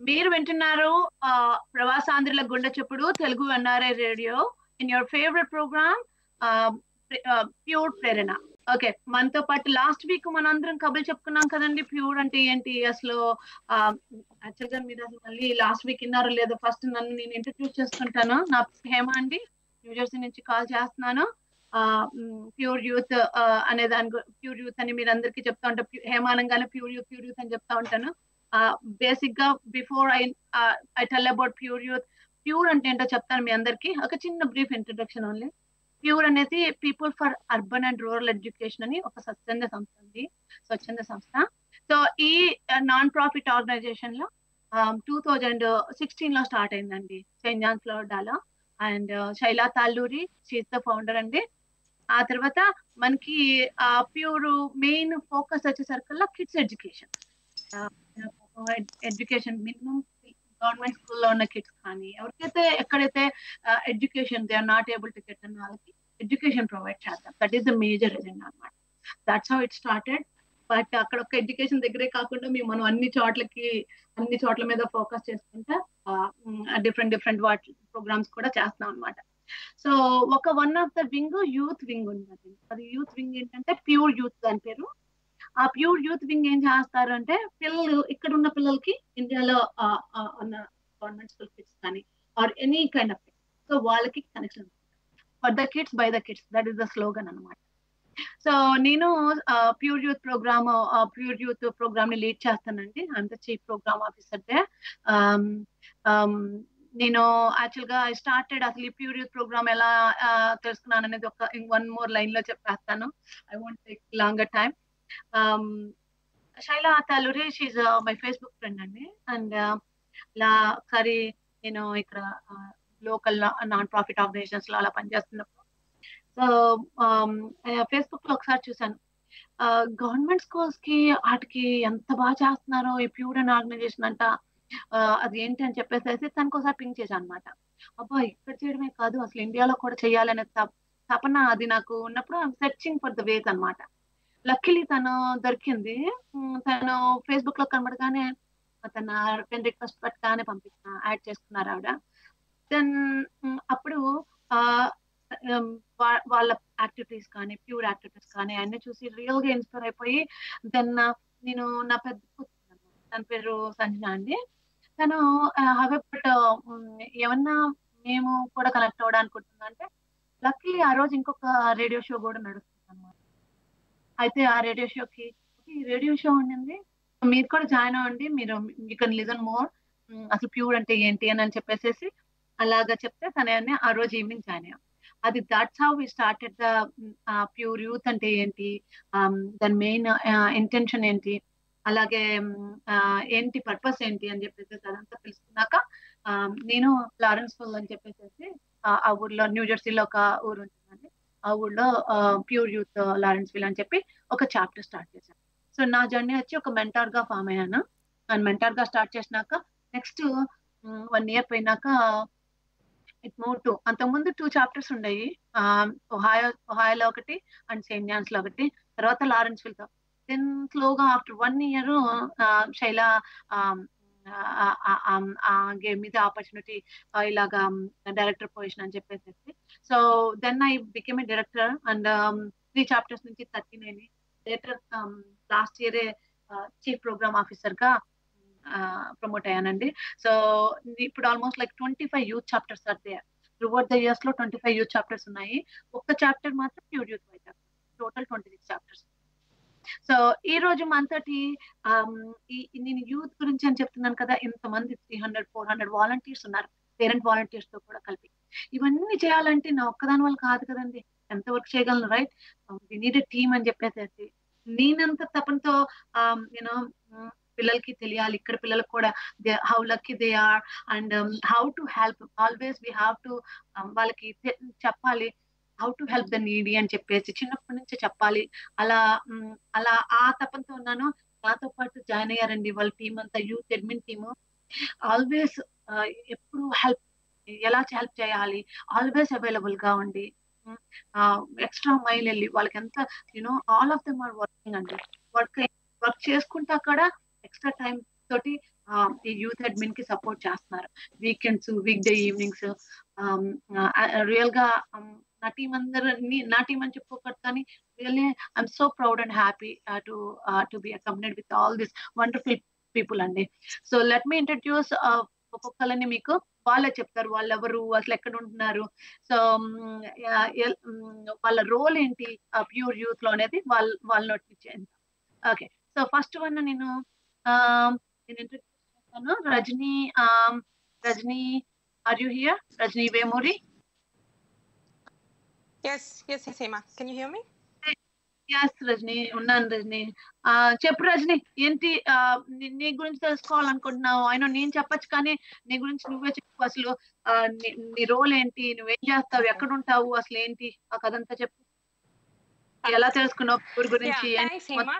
మీరు వింటున్నారు ఆ, ప్రవాసాంధ్రుల గుండె చెప్పుడు Telugu NRI radio in your favourite programme PURE Prerana okay మనతో పాటు లాస్ట్ వీక్ మనందరం కబులు చెప్పుకున్నాం కదండి ప్యూర్ అంటే ఏంటి అసలు యాక్చువల్ గా మీరు అసలు మళ్ళీ లాస్ట్ వీక్ విన్నారో లేదో ఫస్ట్ నన్ను నేను ఇంట్రడ్యూస్ చేసుకుంటాను నా హేమ అండి న్యూజెర్సీ నుంచి కాల్ చేస్తున్నాను ప్యూర్ యూత్ అనే దాని ప్యూర్ యూత్ అని మీరు అందరికీ చెప్తా ఉంటాను Pu- హేమానంగానే ప్యూర్ యూత్ ప్యూర్ యూత్ అని చెప్తా ఉంటాను బేసిక్ గా before I I tell about PURE youth PURE అంటే ఏంటో చెప్తాను మీ అందరికి ఒక చిన్న బ్రీఫ్ ఇంట్రొడక్షన్ ఓన్లీ ప్యూర్ అనేది people for urban and rural education అని ఒక స్వచ్ఛంద సంస్థ ఉంది స్వచ్ఛంద సంస్థ సో ఈ నాన్ ప్రాఫిట్ ఆర్గనైజేషన్ లో టూ థౌజండ్ సిక్స్టీన్ లో స్టార్ట్ అయిందండి సెయింట్ జాన్ ఫ్లోరిడాలో and Shaila Talluri she's the founder అండి ఆ తర్వాత మనకి ఆ ప్యూర్ మెయిన్ ఫోకస్ వచ్చేసరికల్లా kids education education minimum government స్కూల్లో ఉన్న కిడ్స్ కానీ ఎవరికైతే ఎక్కడైతే education they are not able to get అన్న వాళ్ళకి ఎడ్యుకేషన్ ప్రొవైడ్ చేద్దాం that is the major agenda అనమాట that's how it started but అక్కడ ఒక ఎడ్యుకేషన్ దగ్గరే కాకుండా మేము మనం అన్ని చోట్లకి అన్ని చోట్ల మీద ఫోకస్ చేసుకుంటా డిఫరెంట్ డిఫరెంట్ వాటి ప్రోగ్రామ్స్ కూడా చేస్తున్నాం అనమాట సో ఒక one of the wing youth wing ఉంది అది యూత్ వింగ్ ఏంటంటే ప్యూర్ యూత్ దాని పేరు ఆ ప్యూర్ యూత్ వింగ్ ఏం చేస్తారు అంటే పిల్లలు ఇక్కడ ఉన్న పిల్లలకి ఇండియాలో ఆ, ఆ, ఉన్న గవర్నమెంట్ స్కూల్ కిడ్స్ కానీ are any kind of so వాళ్ళకి connection for the kids by the kids that is the slogan అనమాట సో నేను PURE youth programme PURE youth programme ని లీడ్ చేస్తానండి I'm the chief programme officer దే నేను actual గా I started అసలు ఈ ప్యూర్ యూత్ ప్రోగ్రామ్ ఎలా ఆ, తెలుసుకున్నాను అనేది ఒక వన్ మోర్ లైన్ లో చెప్పేస్తాను I want take longer time Shaila Taluri she's my Facebook friend అండి అండ్ ఇలా ఒకసారి నేను ఇక్కడ లోకల్ నాన్ ప్రాఫిట్ ఆర్గనైజేషన్స్ లో అలా పనిచేస్తున్నప్పుడు సో ఫేస్బుక్ లో ఒకసారి చూసాను గవర్నమెంట్ స్కూల్స్ కి వాటికి ఎంత బాగా చేస్తున్నారో ఈ ప్యూర్ అండ్ ఆర్గనైజేషన్ అంట ఆ, అది ఏంటి అని చెప్పేసి తనకు ఒకసారి పింక్ చేశాను అనమాట అబ్బా ఇక్కడ చేయడమే కాదు అసలు ఇండియాలో కూడా చేయాలనే తప- తపన అది నాకు ఉన్నప్పుడు సెర్చింగ్ ఫర్ ద వేస్ అన్నమాట లక్కీలీ తను దొరికింది ఉమ్, తను ఫేస్బుక్ లో కనబడగానే తన ఫ్రెండ్ రిక్వెస్ట్ పెట్టగానే పంపించిన యాడ్ చేసుకున్నారు ఆవిడ దెన్ అప్పుడు ఆ ఉమ్, వా- వాళ్ళ యాక్టివిటీస్ కానీ ప్యూర్ యాక్టివిటీస్ కానీ అన్ని చూసి రియల్ గా ఇన్స్పైర్ అయిపోయి దెన్ నేను నా పెద్ద కూతురు అన్నమాట. తన పేరు సంజన అండి తను హవెబట్ ఏమన్నా మేము కూడా కనెక్ట్ అవ్వడం అనుకుంటున్నా అంటే లక్కీ ఆ రోజు ఇంకొక రేడియో షో కూడా నడుస్తుంది అనమాట అయితే ఆ రేడియో షోకి ఈ రేడియో షో ఉండింది మీరు కూడా జాయిన్ అవ్వండి మీరు యూ కెన్ లిజన్ మోర్ అసలు ప్యూర్ అంటే ఏంటి అని అని చెప్పేసి అలాగా చెప్తే తనే ఆ రోజు ఈవినింగ్ జాయిన్ అయ్యాం అది that's how we started the pure youth అంటే ఏంటి um, దాని మెయిన్ ఇంటెన్షన్ ఏంటి అలాగే um, ఆ, ఏంటి పర్పస్ ఏంటి అని చెప్పేసి అదంతా తెలుసుకున్నాక um, నేను లారెన్స్ ఫుల్ అని చెప్పేసి ఆ ఆ ఊర్లో న్యూ జెర్సీలో ఒక ఊరు ఉంటుందండి ఆ ఊర్లో ప్యూర్ యూత్ లారెన్స్ విల్ అని చెప్పి ఒక చాప్టర్ స్టార్ట్ చేశాను సో నా జర్నీ వచ్చి ఒక మెంటార్ గా ఫామ్ అయ్యాను నేను మెంటార్ గా స్టార్ట్ చేసినాక నెక్స్ట్ వన్ ఇయర్ పోయినాక ఇట్ మూవ్ టు అంతకుముందు టూ చాప్టర్స్ ఉండేవి ఒహాయో ఒహాయోలో ఒకటి అండ్ సెయింట్ జాన్స్ లో ఒకటి తర్వాత లారెన్స్ విల్ తో దెన్ స్లోగా ఆఫ్టర్ వన్ ఇయర్ శైలా గేమ్ మీద ఆపర్చునిటీ ఇలాగా డైరెక్టర్ పొజిషన్ అని చెప్పేసి so then I became a director and three chapters నుంచి థర్టీ నైన్ లేటర్ లాస్ట్ ఇయరే చీఫ్ ప్రోగ్రామ్ ఆఫీసర్ గా ప్రమోట్ అయ్యానండి సో ఇప్పుడు almost like twenty five youth chapters are they throughout the years లో twenty five youth chapters ఉన్నాయి ఒక్క chapter మాత్రం PURE youth wide total twenty six chapters so ఈ రోజు మనతోటి ఆమ్, ఈ నేను యూత్ గురించి అని చెప్తున్నాను కదా ఇంతమంది three hundred four hundred volunteers ఉన్నారు పేరెంట్ వాలంటీర్స్ తో కూడా కలిపి ఇవన్నీ చేయాలంటే నా ఒక్కదాని వల్ల కాదు కదండి ఎంత వర్క్ చేయగలను రైట్ వి నీడ్ టీమ్ అని చెప్పేసి నేనంత తపనతో యూనో పిల్లలకి తెలియాలి ఇక్కడ పిల్లలకు కూడా how lucky they are and how to help always we have to వాళ్ళకి తె- చెప్పాలి how to help the needy అని చెప్పేసి చిన్నప్పటి నుంచి చెప్పాలి అలా మ్, అలా ఆ తపంతో ఉన్నాను నాతో పాటు జాయిన్ అయ్యారండి వాళ్ళ టీం అంతా యూత్ అడ్మిన్ టీమ్ ఆల్వేస్ ఎప్పుడు హెల్ప్ ఎలా హెల్ప్ చేయాలి ఆల్వేస్ అవైలబుల్ గా ఉండి ఎక్స్ట్రా మైల్ వెళ్ళి వాళ్ళకి ఎంత you know all of them are working అండి వర్క్ వర్క్ చేసుకుంటా కూడా ఎక్స్ట్రా టైం తోటి ఈ యూత్ అడ్మిన్ కి సపోర్ట్ చేస్తున్నారు weekends week day evenings real గా um, నా టీం అందరినీ నా టీం అని చెప్పుకోకూడదు కానీ really I'm so proud and happy to to be accompanied with all this wonderful people అండి సో లెట్ మీ ఇంట్రడ్యూస్ ఒక్కొక్కరిని మీకు వాళ్ళే చెప్తారు వాళ్ళు ఎవరు అసలు ఎక్కడ ఉంటున్నారు సో వాళ్ళ రోల్ ఏంటి ప్యూర్ యూత్ లో అనేది వాళ్ళ వాళ్ళ నోటి నుంచి ఓకే సో ఫస్ట్ వన్ నేను um, నేను ఇంట్రడ్యూస్ చేస్తాను Rajani um, Rajani are you here Rajani Vemuri Yes, yes, yes, Hema. Can you hear me? Yes Rajani ఉన్నాను రజని ఆ, చెప్పు రజని ఏంటి ఆ, నీ- నీ గురించి తెలుసుకోవాలనుకుంటున్నావు ఆయన నేను చెప్పొచ్చు కానీ నీ గురించి నువ్వే చెప్పు అసలు ఆ, నీ- నీ రోల్ ఏంటి నువ్వేం చేస్తావు ఎక్కడ ఉంటావు అసలు ఏంటి ఆ కథ అంతా చెప్పు ఎలా తెలుసుకున్నావు ఊరి గురించి yeah, ఏంటి? thanks, Hema.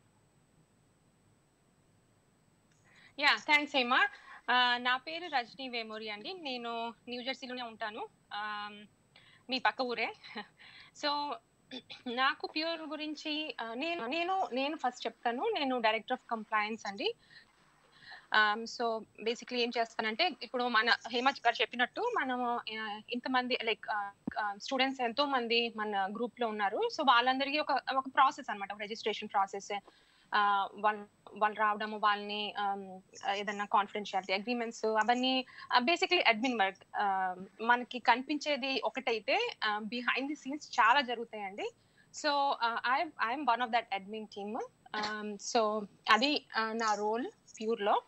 Yeah thanks Hema నా పేరు రజనీ వేమూరి అండి నేను న్యూ జెర్సీలోనే ఉంటాను Um, మీ పక్క ఊరే సో నాకు ప్యూర్ గురించి uh, నేను నేను నేను ఫస్ట్ చెప్తాను నేను డైరెక్టర్ ఆఫ్ కంప్లయన్స్ అండి సో బేసిక్లీ ఏం చేస్తానంటే ఇప్పుడు మన హేమ గారు చెప్పినట్టు మనము uh, ఇంతమంది లైక్ స్టూడెంట్స్ ఎంతో మంది మన గ్రూప్ లో ఉన్నారు సో వాళ్ళందరికీ ఒక ఒక ప్రాసెస్ అనమాట రిజిస్ట్రేషన్ ప్రాసెస్ వాళ్ళు వాళ్ళు రావడము వాళ్ళని um, ఏదన్నా కాన్ఫిడెన్షియాలిటీ అగ్రిమెంట్స్ అవన్నీ బేసిక్లీ అడ్మిన్ వర్క్ మనకి కనిపించేది ఒకటైతే బిహైండ్ ది సీన్స్ చాలా జరుగుతాయండి so I I'm one of that admin team సో అది uh, నా రోల్ ప్యూర్ లో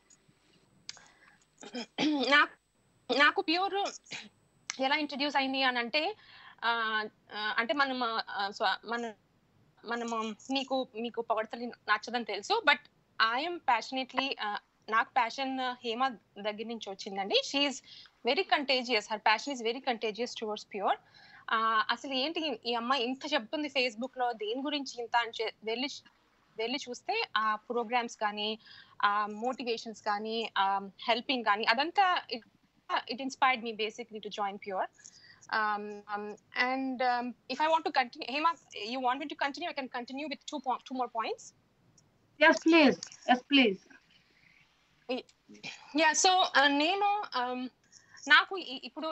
నాకు నాకు ప్యూర్ ఎలా ఇంట్రడ్యూస్ అయింది అని అంటే ఆ, ఆ, అంటే మనం ఆ, సో మన మనము మీకు మీకు పొగడతలు నచ్చదని తెలుసు బట్ ఐఎమ్ ప్యాషనెట్లీ నాకు ప్యాషన్ హేమ దగ్గర నుంచి వచ్చిందండి she's very contagious her passion is very contagious towards PURE అసలు ఏంటి ఈ అమ్మాయి ఇంత చెప్తుంది ఫేస్బుక్ లో దేని గురించి ఇంత అని చె- వెళ్ళి వెళ్ళి చూస్తే ఆ ప్రోగ్రామ్స్ కానీ ఆ మోటివేషన్స్ కానీ హెల్పింగ్ కానీ అదంతా it inspired me basically to join PURE um, um, and um, if I want to continue, Hema, you want me to continue? I can continue with two po- two more points. Yes please yes please Yeah. So uh, నేను um, నాకు ఈ- ఇప్పుడు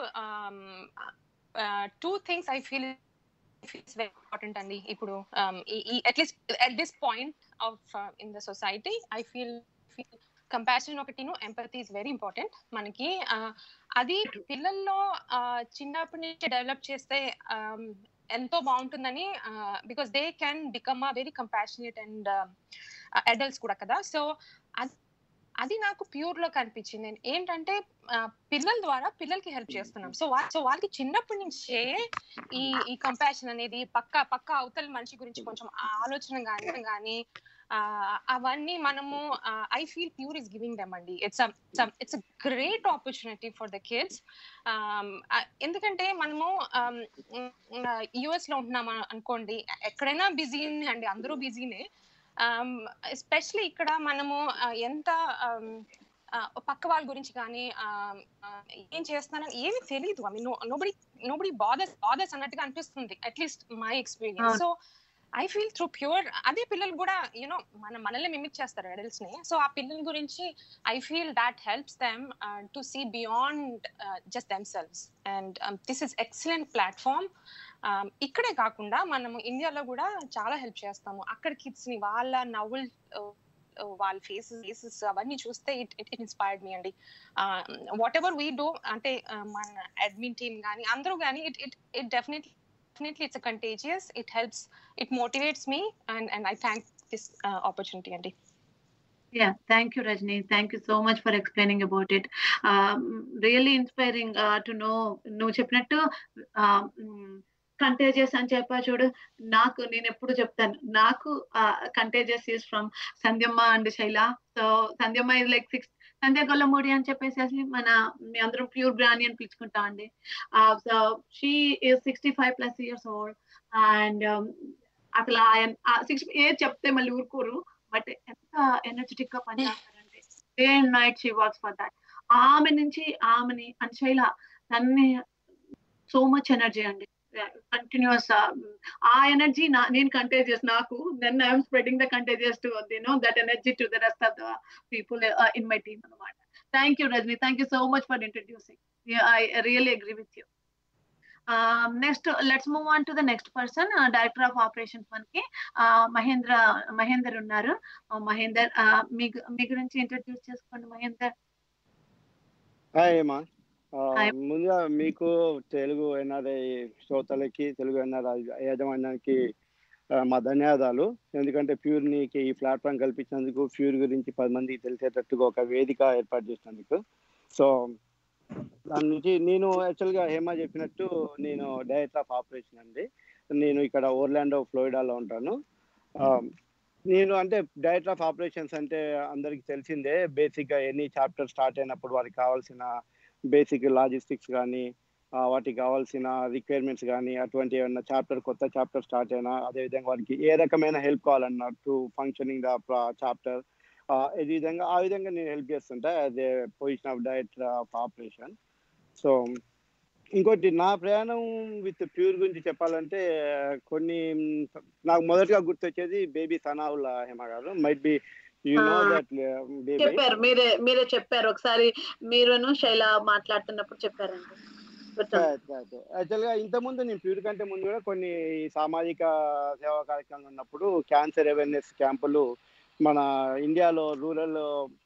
two things I feel it's very important అండి ఇప్పుడు at least at this point of in the society I feel feel compassion ఒకటిను empathy is very important మనకి uh, అది పిల్లల్లో uh, చిన్నప్పటి నుంచి డెవలప్ చేస్తే um, ఎంతో బాగుంటుందని because they can become a very compassionate and adults కూడా కదా సో అది నాకు ప్యూర్ లో కనిపించింది నేను ఏంటంటే ఆ, పిల్లల ద్వారా పిల్లలకి హెల్ప్ చేస్తున్నాం సో వా- సో వాళ్ళకి చిన్నప్పటి నుంచే ఈ ఈ కంపాషన్ అనేది పక్క పక్క అవతల మనిషి గురించి కొంచెం ఆలోచన కానీ కానీ అవన్నీ మనము I feel PURE is giving them అండి it's it's great opportunity for the kids ఎందుకంటే మనము యుఎస్ లో ఉంటున్నాం అనుకోండి ఎక్కడైనా బిజీ అండి అందరూ బిజీనే ఎస్పెషలీ ఇక్కడ మనము ఆ, ఎంత um, ఆ, పక్క వాళ్ళ గురించి కానీ ఏం చేస్తున్నానని ఏమి తెలియదు I mean nobody nobody bothers bothers అన్నట్టుగా అనిపిస్తుంది అట్లీస్ట్ మై ఎక్స్పీరియన్స్ అవును. So I feel through PURE అదే పిల్లలు కూడా యూనో మన మనల్ని మిమిక్ చేస్తారు అడల్ట్స్ ని సో ఆ పిల్లల గురించి I feel that helps them to see beyond just themselves and this is excellent platform ఇక్కడే కాకుండా మనము ఇండియాలో కూడా చాలా హెల్ప్ చేస్తాము అక్కడ కిడ్స్ ని వాళ్ళ నవ్వులు uh, uh, వాళ్ళ ఫేసెస్ ఫేసెస్ అవన్నీ చూస్తే ఇట్ ఇట్ ఇన్స్పైర్డ్ మీ అండి వాట్ ఎవర్ వీ డూ అంటే uh, మన అడ్మిన్ టీమ్ కానీ అందరూ కానీ it it it definitely definitely it's a contagious it helps it motivates me and and i thank this uh, opportunity andy Yeah, thank you, Rajni. Thank you so much for explaining about it. Um, really inspiring uh, to know. నువ్వు చెప్పినట్టు contagious అని చెప్పా చూడు నాకు నేను ఎప్పుడు చెప్తాను నాకు contagious is from Sandhyamma and Shaila so Sandhyamma is like six Sandhya Gollamudi అని చెప్పేసి మన మీ అందరం ప్యూర్ గ్రాని అని పిలుచుకుంటాం అండి so she is sixty five plus years old and అసలు ఆయన సిక్స్టీ ఏజ్ చెప్తే మళ్ళీ ఊరుకోరు బట్ ఎంత ఎనర్జెటిక్ గా పనిచేస్తారంటే day and night she works for that ఆమె నుంచి ఆమెని అండ్ శైల తన్ని సో మచ్ ఎనర్జీ అండి కంటిన్యూస్ ఆ ఎనర్జీ నేను కంటేజియస్ నాకు then I'm spreading the contagious to know that energy to the rest of the people in my team అనమాట thank you Rajani thank you so much for introducing I really agree with you next let's move on to the next person director of operations మనకి మహేంద్ర మహేందర్ ఉన్నారు మహేందర్ మీ మీ గురించి introduce చేసుకోండి Mahender hi ఏమా Hi. ముందుగా మీకు Telugu NRI శ్రోతలకి Telugu NRI యాజమాన్యానికి ఆ, మా ధన్యవాదాలు ఎందుకంటే ప్యూర్ నీకి ఈ ప్లాట్ఫామ్ కల్పించినందుకు ప్యూర్ గురించి పది మందికి తెలిసేటట్టుగా ఒక వేదిక ఏర్పాటు చేసినందుకు సో దాని నుంచి నేను యాక్చువల్గా హేమ చెప్పినట్టు నేను డైరెక్టర్ ఆఫ్ ఆపరేషన్ అండి నేను ఇక్కడ ఓర్లాండో ఫ్లోరిడాలో ఉంటాను ఆ, నేను అంటే డైరెక్టర్ ఆఫ్ ఆపరేషన్స్ అంటే అందరికి తెలిసిందే బేసిక్గా ఎనీ చాప్టర్ స్టార్ట్ అయినప్పుడు వారికి కావాల్సిన బేసిక్ లాజిస్టిక్స్ కానీ ఆ, వాటికి కావాల్సిన రిక్వైర్మెంట్స్ కానీ అటువంటి ఏమన్నా చాప్టర్ కొత్త చాప్టర్ స్టార్ట్ అయినా అదేవిధంగా వారికి ఏ రకమైన హెల్ప్ కావాలన్నా టు ఫంక్షనింగ్ ద చాప్టర్ ఈ విధంగా ఆ విధంగా నేను హెల్ప్ చేస్తుంటా as a position of director of operation so ఇంకోటి నా ప్రయాణం విత్ ప్యూర్ గురించి చెప్పాలంటే కొన్ని మ్, నాకు మొదటగా గుర్తొచ్చేది బేబీ సనావుల్లా హేమ గారు might be you know Ah. That baby చెప్పారు మీరే మీరే చెప్పారు ఒకసారి మీరును శైల మాట్లాడుతున్నప్పుడు చెప్పారండి గుర్తుంది. యాక్చువల్ గా ఇంత ముందు నేను ప్యూర్ కంటే ముందు కూడా కొన్ని సామాజిక సేవా కార్యక్రమాలు ఉన్నప్పుడు క్యాన్సర్ అవేర్నెస్ క్యాంపులు మన ఇండియాలో రూరల్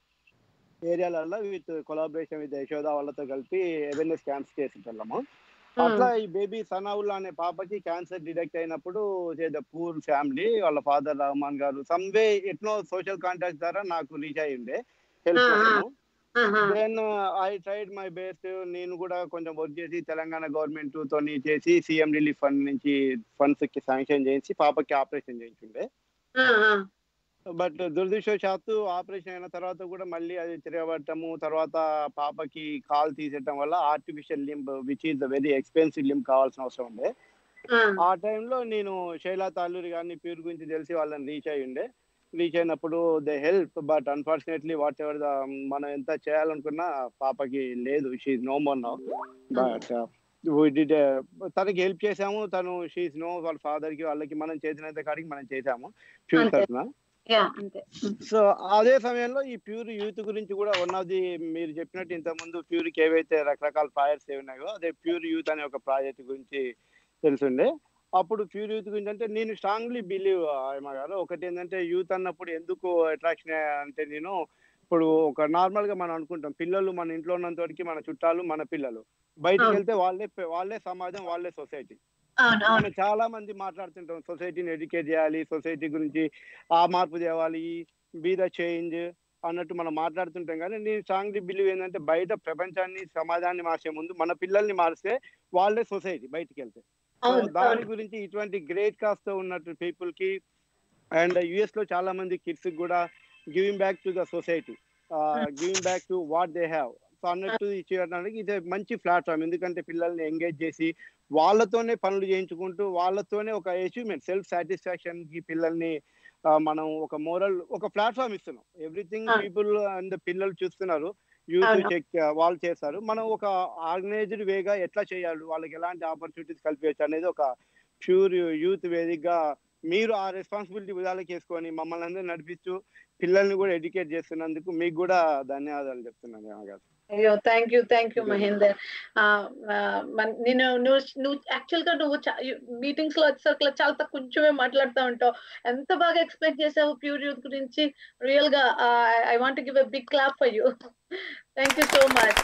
ఏరియాలలో విత్ కొలాబరేషన్ విత్ యశోద వాళ్ళతో కలిపి అవేర్నెస్ క్యాంప్స్ చేసేటోళ్ళము అట్లా ఈ బేబీ సనావుల్లా అనే పాపకి క్యాన్సర్ డిటెక్ట్ అయినప్పుడు ద పూర్ ఫ్యామిలీ వాళ్ళ ఫాదర్ రహమాన్ గారు సమ్వే ఎట్నో సోషల్ కాంటాక్ట్ ద్వారా నాకు రీచ్ అయ్యి ఉండే హెల్ప్ Ah, ah. కోసము ఆహా. Then I tried my best నేను కూడా కొంచెం వర్క్ చేసి తెలంగాణ గవర్నమెంట్ తోని చేసి సీఎం రిలీఫ్ ఫండ్ నుంచి ఫండ్స్ కి శాంక్షన్ చేయించి పాపకి ఆపరేషన్ చేయించుండే ఆ, ఆ. బట్ దురదృష్టవశాత్తు ఆపరేషన్ అయిన తర్వాత కూడా మళ్ళీ అది తిరగబట్టము తర్వాత పాపకి కాల్ తీసేయటం వల్ల artificial limb which is the very expensive limb కావాల్సిన అవసరం ఉండే ఆ. ఆ టైంలో నేను శైలా తాలూరి గారిని ప్యూర్ గురించి తెలిసి వాళ్ళని రీచ్ అయి ఉండే రీచ్ అయినప్పుడు they help but unfortunately whatever the మనం ఎంత చేయాలనుకున్నా పాపకి లేదు she no more now but did తనకి హెల్ప్ చేసాము తను షీఈ్ నో వాళ్ళ ఫాదర్ కి వాళ్ళకి మనం చేసినంత కాడికి మనం చేసాము ప్యూర్ అంతే. తరఫున యా అంతే సో అదే సమయంలో ఈ ప్యూర్ యూత్ గురించి కూడా వన్ ఆఫ్ ది మీరు చెప్పినట్టు ఇంత ముందు ప్యూర్ కి ఏవైతే రకరకాల ప్రాజెక్ట్స్ ఏ ఉన్నాయో అదే ప్యూర్ యూత్ అనే ఒక ప్రాజెక్ట్ గురించి తెలుసుండే అప్పుడు ప్యూర్ యూత్ గురించి అంటే నేను స్ట్రాంగ్లీ బిలీవ్ ఆయమ గారు ఒకటి ఏంటంటే యూత్ అన్నప్పుడు ఎందుకు అట్రాక్షన్ అంటే నేను ఇప్పుడు ఒక నార్మల్ గా మనం అనుకుంటాం పిల్లలు మన ఇంట్లో ఉన్నంత వరకు మన చుట్టాలు మన పిల్లలు బయటికి అవును. వెళ్తే వాళ్ళే వాళ్ళే సమాజం వాళ్ళే సొసైటీ అవును అవును మనం చాలా మంది మాట్లాడుతుంటాం సొసైటీని ఎడ్యుకేట్ చేయాలి సొసైటీ గురించి ఆ మార్పు తేవాలి బీ ద చేంజ్ అన్నట్టు మనం మాట్లాడుతుంటాం కానీ నేను స్ట్రాంగ్లీ బిలీవ్ ఏంటంటే బయట ప్రపంచాన్ని సమాజాన్ని మార్చే ముందు మన పిల్లల్ని మారిస్తే వాళ్ళే సొసైటీ బయటికి వెళ్తే సో అవును దాని అవును గురించి ఇటువంటి గ్రేట్ కాస్ట్ తో ఉన్నట్టు పీపుల్ కి అండ్ యుఎస్ లో చాలా మంది కిడ్స్ కూడా giving back to the society giving back to what they have so అన్నట్టు చేయడానికి ఇది మంచి ప్లాట్ఫామ్ ఎందుకంటే పిల్లల్ని ఎంగేజ్ చేసి వాళ్ళతోనే పనులు చేయించుకుంటూ వాళ్ళతోనే ఒక అచీవ్మెంట్ సెల్ఫ్ సాటిస్ఫాక్షన్ కి పిల్లల్ని ఆ, మనం ఒక మోరల్ ఒక ప్లాట్ఫామ్ ఇస్తున్నాం ఎవ్రీథింగ్ అవును. పీపుల్ అండ్ పిల్లలు చూస్తున్నారు యూత్ అవును. చెక్ వాళ్ళు చేస్తారు మనం ఒక ఆర్గనైజ్డ్ వేగా ఎట్లా చేయాలి వాళ్ళకి ఎలాంటి ఆపర్చునిటీస్ కల్పించచ్చు అనేది ఒక ప్యూర్ యూత్ వేదికగా మీరు ఆ రెస్పాన్సిబిలిటీ భుజాలకు వేసుకొని మమ్మల్ని అందరూ నడిపిస్తూ పిల్లల్ని కూడా ఎడ్యుకేట్ చేస్తున్నందుకు మీకు కూడా ధన్యవాదాలు చెప్తున్నాను ఏమ గారు అయ్యో thank you thank you Mahender ఆ, ఆ, మన- నేను నువ్వు నువ్వు యాక్చువల్ గా నువ్వు మీటింగ్స్ లో వచ్చేసరికి చాలా తక్కువ కొంచెమే మాట్లాడుతూ ఉంటావు ఎంత బాగా ఎక్స్ప్లెయిన్ చేసావు ప్యూర్ యూత్ గురించి రియల్ గా I want give a big clap for you thank you so much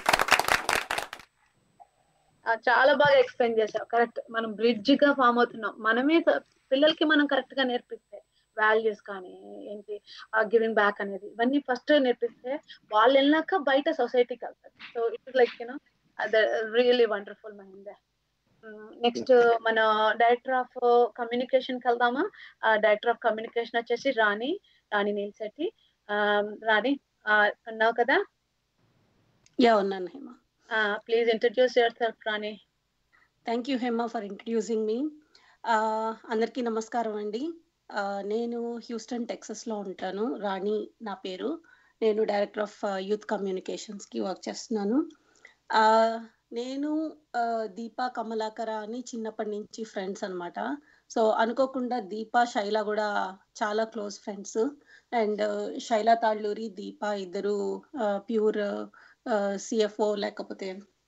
చాలా బాగా ఎక్స్ప్లెయిన్ చేసావు కరెక్ట్ మనం బ్రిడ్జ్ గా ఫామ్ అవుతున్నాం మనమే స- పిల్లలకి మనం కరెక్ట్ గా నేర్పిస్తే వాల్యూస్ కానీ ఏంటి గివింగ్ బ్యాక్ అనేది ఇవన్నీ ఫస్ట్ నేర్పిస్తే వాళ్ళు వెళ్ళాక బయట సొసైటీకి వెళ్తారు so it like you know really wonderful Mahender next మన డైరెక్టర్ ఆఫ్ కమ్యూనికేషన్ కి వెళ్దామా డైరెక్టర్ ఆఫ్ కమ్యూనికేషన్ వచ్చేసి రాణి రాణి నీల్శెట్టి Um, రాణి uh, ఉన్నావు కదా యా ఉన్నాను Hema please introduce yourself Rani thank you Hema for introducing me అందరికీ నమస్కారం అండి Uh, నేను హ్యూస్టన్ టెక్సస్లో ఉంటాను రాణి నా పేరు నేను డైరెక్టర్ ఆఫ్ యూత్ కమ్యూనికేషన్స్కి వర్క్ చేస్తున్నాను Uh, నేను ఆ, దీపా కమలాకర అని చిన్నప్పటి నుంచి ఫ్రెండ్స్ అన్నమాట సో అనుకోకుండా దీపా శైల కూడా చాలా close friends and Shaila Talluri Deepa ఇద్దరు ప్యూర్ సిఎఫ్ఓ లేకపోతే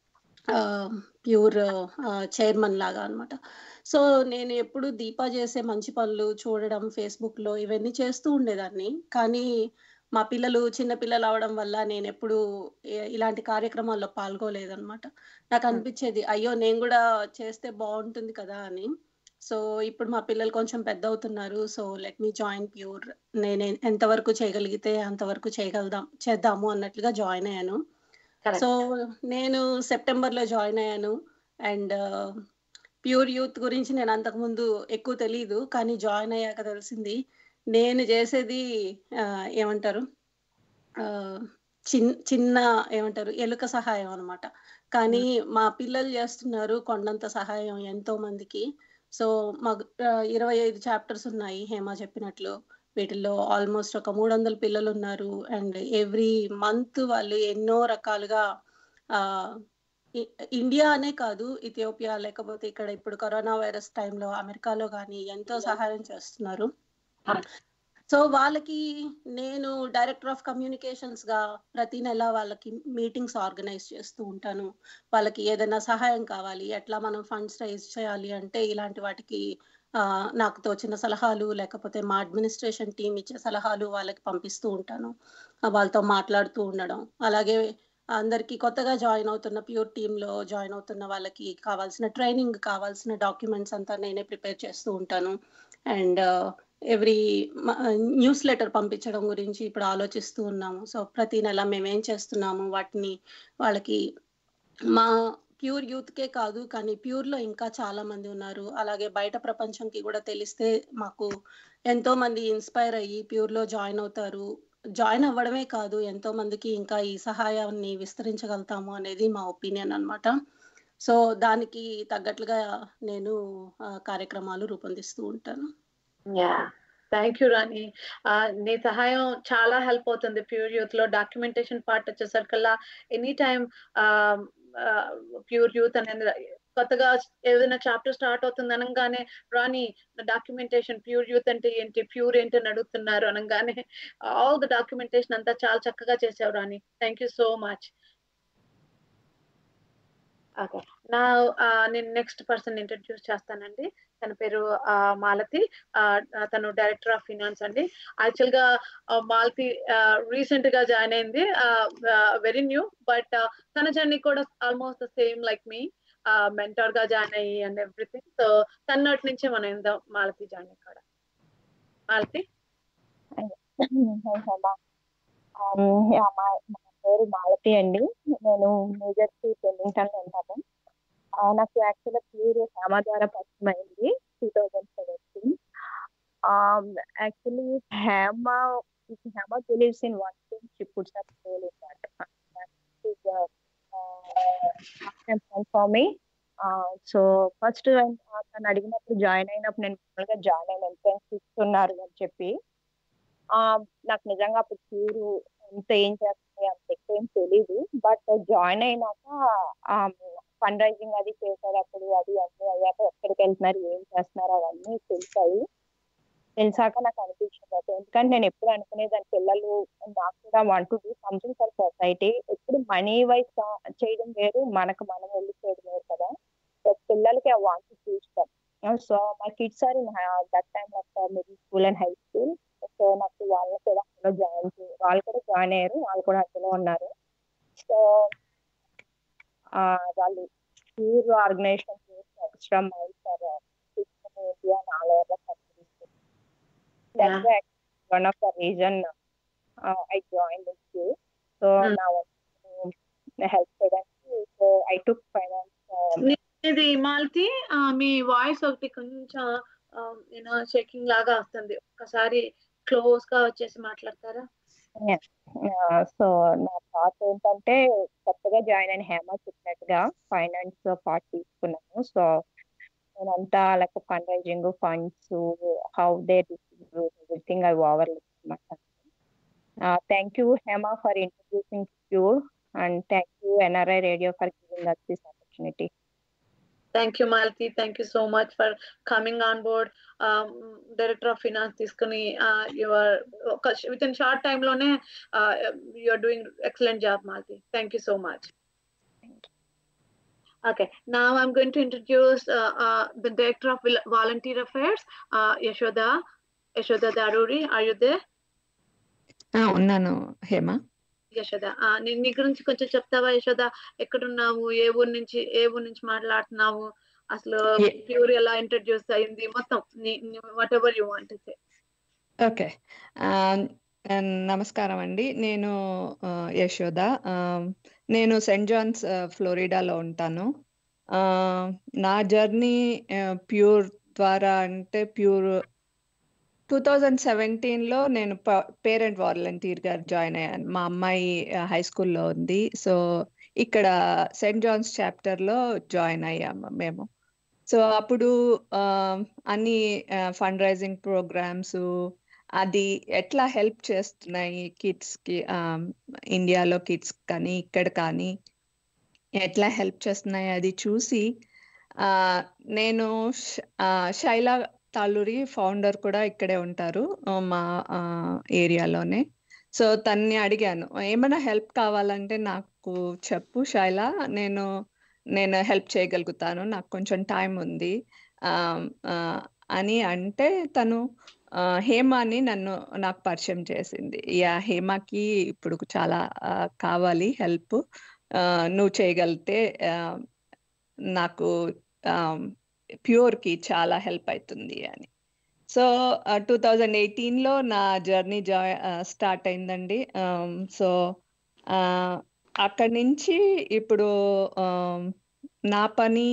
ప్యూర్ చైర్మన్ లాగా అన్నమాట సో నేను ఎప్పుడు దీపా చేసే మంచి పనులు చూడడం ఫేస్బుక్ లో ఇవన్నీ చేస్తూ ఉండేదాన్ని కానీ మా పిల్లలు చిన్న పిల్లలు అవడం వల్ల నేను ఎప్పుడు ఏ- ఇలాంటి కార్యక్రమాల్లో పాల్గొలేదన్నమాట నాకు అనిపించేది అయ్యో నేను కూడా చేస్తే బాగుంటుంది కదా అని సో ఇప్పుడు మా పిల్లలు కొంచెం పెద్ద అవుతున్నారు so let me join Pure నేను ఎంతవరకు చేయగలిగితే అంతవరకు చేయగలుగుదాం చేద్దాము అన్నట్లుగా జాయిన్ అయ్యాను Correct. సో నేను సెప్టెంబర్ లో జాయిన్ అయ్యాను అండ్ ప్యూర్ యూత్ గురించి నేను అంతకుముందు ఎక్కువ తెలియదు కానీ జాయిన్ అయ్యాక తెలిసింది నేను చేసేది ఆ, ఏమంటారు ఆ, చిన్ చిన్న ఏమంటారు ఎలుక సహాయం అన్నమాట కానీ మా పిల్లలు చేస్తున్నారు కొండంత సహాయం ఎంతో మందికి సో మాకు ఆ, ఇరవై ఐదు చాప్టర్స్ ఉన్నాయి హేమ చెప్పినట్లు వీటిల్లో ఆల్మోస్ట్ ఒక మూడు వందల పిల్లలు ఉన్నారు అండ్ ఎవ్రీ మంత్ వాళ్ళు ఎన్నో రకాలుగా ఆ ఇ- ఇండియా అనే కాదు ఇథియోపియా లేకపోతే ఇక్కడ ఇప్పుడు కరోనా వైరస్ టైంలో అమెరికాలో కానీ ఎంతో సహాయం చేస్తున్నారు సో వాళ్ళకి నేను డైరెక్టర్ ఆఫ్ కమ్యూనికేషన్స్ గా ప్రతి నెల వాళ్ళకి మీటింగ్స్ ఆర్గనైజ్ చేస్తూ ఉంటాను వాళ్ళకి ఏదైనా సహాయం కావాలి ఎట్లా మనం ఫండ్స్ రైజ్ చేయాలి అంటే ఇలాంటి వాటికి ఆ, నాకు తోచిన సలహాలు లేకపోతే మా అడ్మినిస్ట్రేషన్ టీం ఇచ్చే సలహాలు వాళ్ళకి పంపిస్తూ ఉంటాను ఆ, వాళ్ళతో మాట్లాడుతూ ఉండడం అలాగే అందరికి కొత్తగా జాయిన్ అవుతున్న ప్యూర్ టీమ్ లో జాయిన్ అవుతున్న వాళ్ళకి కావాల్సిన ట్రైనింగ్ కావాల్సిన డాక్యుమెంట్స్ అంతా నేనే ప్రిపేర్ చేస్తూ ఉంటాను అండ్ ఎవ్రీ న్యూస్ లెటర్ పంపించడం గురించి ఇప్పుడు ఆలోచిస్తూ ఉన్నాము సో ప్రతి నెల మేము ఏం చేస్తున్నాము వాటిని వాళ్ళకి మా ప్యూర్ యూత్కే కాదు కానీ ప్యూర్ లో ఇంకా చాలా మంది ఉన్నారు అలాగే బయట ప్రపంచంకి కూడా తెలిస్తే మాకు ఎంతో మంది ఇన్స్పైర్ అయ్యి ప్యూర్ లో జాయిన్ అవుతారు జాయిన్ అవ్వడమే కాదు ఎంతో మందికి ఇంకా ఈ సహాయాన్ని విస్తరించగలుగుతాము అనేది మా ఒపీనియన్ అన్నమాట సో దానికి తగ్గట్లుగా నేను ఆ, కార్యక్రమాలు రూపొందిస్తూ ఉంటాను యా థ్యాంక్ యూ రాణి ఆ, నీ సహాయం చాలా హెల్ప్ అవుతుంది ప్యూర్ యూత్ లో డాక్యుమెంటేషన్ పార్ట్ వచ్చేసరికల్లా ఎనీ టైం ప్యూర్ యూత్ అనేది కొత్తగా ఏదైనా చాప్టర్ స్టార్ట్ అవుతుంది అనగానే రాణి డాక్యుమెంటేషన్ ప్యూర్ యూత్ అంటే ఏంటి ప్యూర్ ఏంటి అని అడుగుతున్నారు అనగానే ఆల్ ద డాక్యుమెంటేషన్ అంతా చాలా చక్కగా చేసావు Rani thank you so much okay నా నేను నెక్స్ట్ పర్సన్ ఇంట్రడ్యూస్ చేస్తానండి తన పేరు ఆ, మాలతి ఆ, తను డైరెక్టర్ ఆఫ్ ఫినాన్స్ అండి యాక్చువల్ గా ఆ, మాలతి రీసెంట్ గా జాయిన్ అయింది వెరీ న్యూ బట్ తన జర్నీ కూడా almost the same like me mentor గా జాయిన్ అయ్యి అండ్ ఎవ్రీథింగ్ సో తన్నటి నుంచే మనం ఏందో మాలతి జాయిన్ అయ్యి కూడా మాలతి హేమా ఆమ్, యా, మా నా పేరు మాలతి అండి నేను న్యూజెర్సీ పెన్నింగ్టన్ లో ఉంటాను ఆ, నాకు యాక్చువల్గా ప్యూర్ హేమ ద్వారా పరిచయం అయింది two thousand seventeen actually Hema Hema believes in one thing she puts up soul in that for me so first తను అడిగినప్పుడు జాయిన్ అయినప్పుడు నేను మామూలుగా జాయిన్ అయిన ఎంట్రన్స్ ఇస్తున్నారు అని చెప్పి ఆ, నాకు నిజంగా అప్పుడు ప్యూర్ ఎంత ఏం చేస్తుంది అంత ఎక్కువ ఏం తెలీదు బట్ జాయిన్ అయినాక ఫండ్ రైజింగ్ అది చేసేటప్పుడు అది అన్ని అయ్యాక ఎక్కడికి వెళ్తున్నారు ఏం చేస్తున్నారు అవన్నీ తెలిసాయి తెలిసాక నాకు అనిపించింది అది ఎందుకంటే నేను ఎప్పుడు అనుకునేదాన్ని పిల్లలు నాకు కూడా want to do something for society ఎప్పుడు మనీ వైజ్ చేయడం వేరు మనకు మనం వెళ్ళి చేయడం వేరు కదా సో పిల్లలకి I want to teach them so my kids are in that time of middle school and high school so నాకు వాళ్ళు కూడా అందులో జాయిన్ వాళ్ళు కూడా జాయిన్ అయ్యారు వాళ్ళు కూడా అందులో ఉన్నారు సో వాళ్ళు Pure organization extra mile for India and all over the country. That's why one of the reason uh, I joined this group. So Hmm. now I help students. So I took finance. Um, ఇది మాలతి ఆ, మీ voice ఒకటి కొంచెం you know checking లాగా వస్తుంది ఒక్కసారి close గా వచ్చేసి మాట్లాడతారా సో నా థాట్ ఏంటంటే కొత్తగా జాయిన్ అయిన హేమ చెప్పినట్టుగా ఫైనాన్స్ పార్ట్ తీసుకున్నాను సో నేనంతా like fund raising funds how they distribute everything I over అనమాట thank you Hema for introducing Pure and thank you NRI radio for giving us this opportunity. Thank you Malathi thank you so much for coming on board director of finance తీసుకుని your within short time లోనే you're doing excellent job Malathi thank you so much Okay, now I'm going to introduce uh, uh, the Director of Vol- Volunteer Affairs, uh, Yashoda. Yashoda Daruri, are you there? ఆ, ఉన్నాను హేమ యశోద ఆ, నీ నీ గురించి కొంచెం చెప్తావా యశోద ఎక్కడున్నావు ఏ ఊరు నుంచి ఏ ఊరు నుంచి మాట్లాడుతున్నావు అసలు ఏ- ప్యూర్ ఎలా ఇంట్రడ్యూస్ అయింది మొత్తం whatever you want say okay ఆ, ఆ, నమస్కారం అండి నేను ఆ, యశోద ఆ, నేను సెయింట్ జాన్స్ ఆ, ఫ్లోరిడాలో ఉంటాను ఆ, నా జర్నీ ప్యూర్ ద్వారా అంటే ప్యూర్ టూ థౌజండ్ సెవెంటీన్లో నేను పేరెంట్ వాలంటీర్గా జాయిన్ అయ్యాను మా అమ్మాయి హై స్కూల్లో ఉంది సో ఇక్కడ సెయింట్ జాన్స్ చాప్టర్లో జాయిన్ అయ్యాము మేము సో అప్పుడు ఆ, అన్ని ఫండ్ రైజింగ్ ప్రోగ్రామ్స్ అది ఎట్లా హెల్ప్ చేస్తున్నాయి కిడ్స్కి ఇండియాలో కిడ్స్ కానీ ఇక్కడ కానీ ఎట్లా హెల్ప్ చేస్తున్నాయి అది చూసి ఆ, నేను శ- ఆ, శైలా తాలూరి ఫౌండర్ కూడా ఇక్కడే ఉంటారు ఆ, మా ఏరియాలోనే సో తన్ని అడిగాను ఏమైనా హెల్ప్ కావాలంటే నాకు చెప్పు శైలా నేను నేను హెల్ప్ చేయగలుగుతాను నాకు కొంచెం టైం ఉంది ఆ, ఆ, అని అంటే తను ఆ, హేమాని నన్ను నాకు పరిచయం చేసింది యా హేమకి ఇప్పుడు చాలా ఆ, కావాలి హెల్ప్ నువ్వు చేయగలిగితే ఆ, నాకు ప్యూర్కి చాలా హెల్ప్ అవుతుంది అని సో టూ థౌజండ్ ఎయిటీన్లో నా జర్నీ జాయ్ స్టార్ట్ అయిందండి సో అక్కడి నుంచి ఇప్పుడు um, నా పని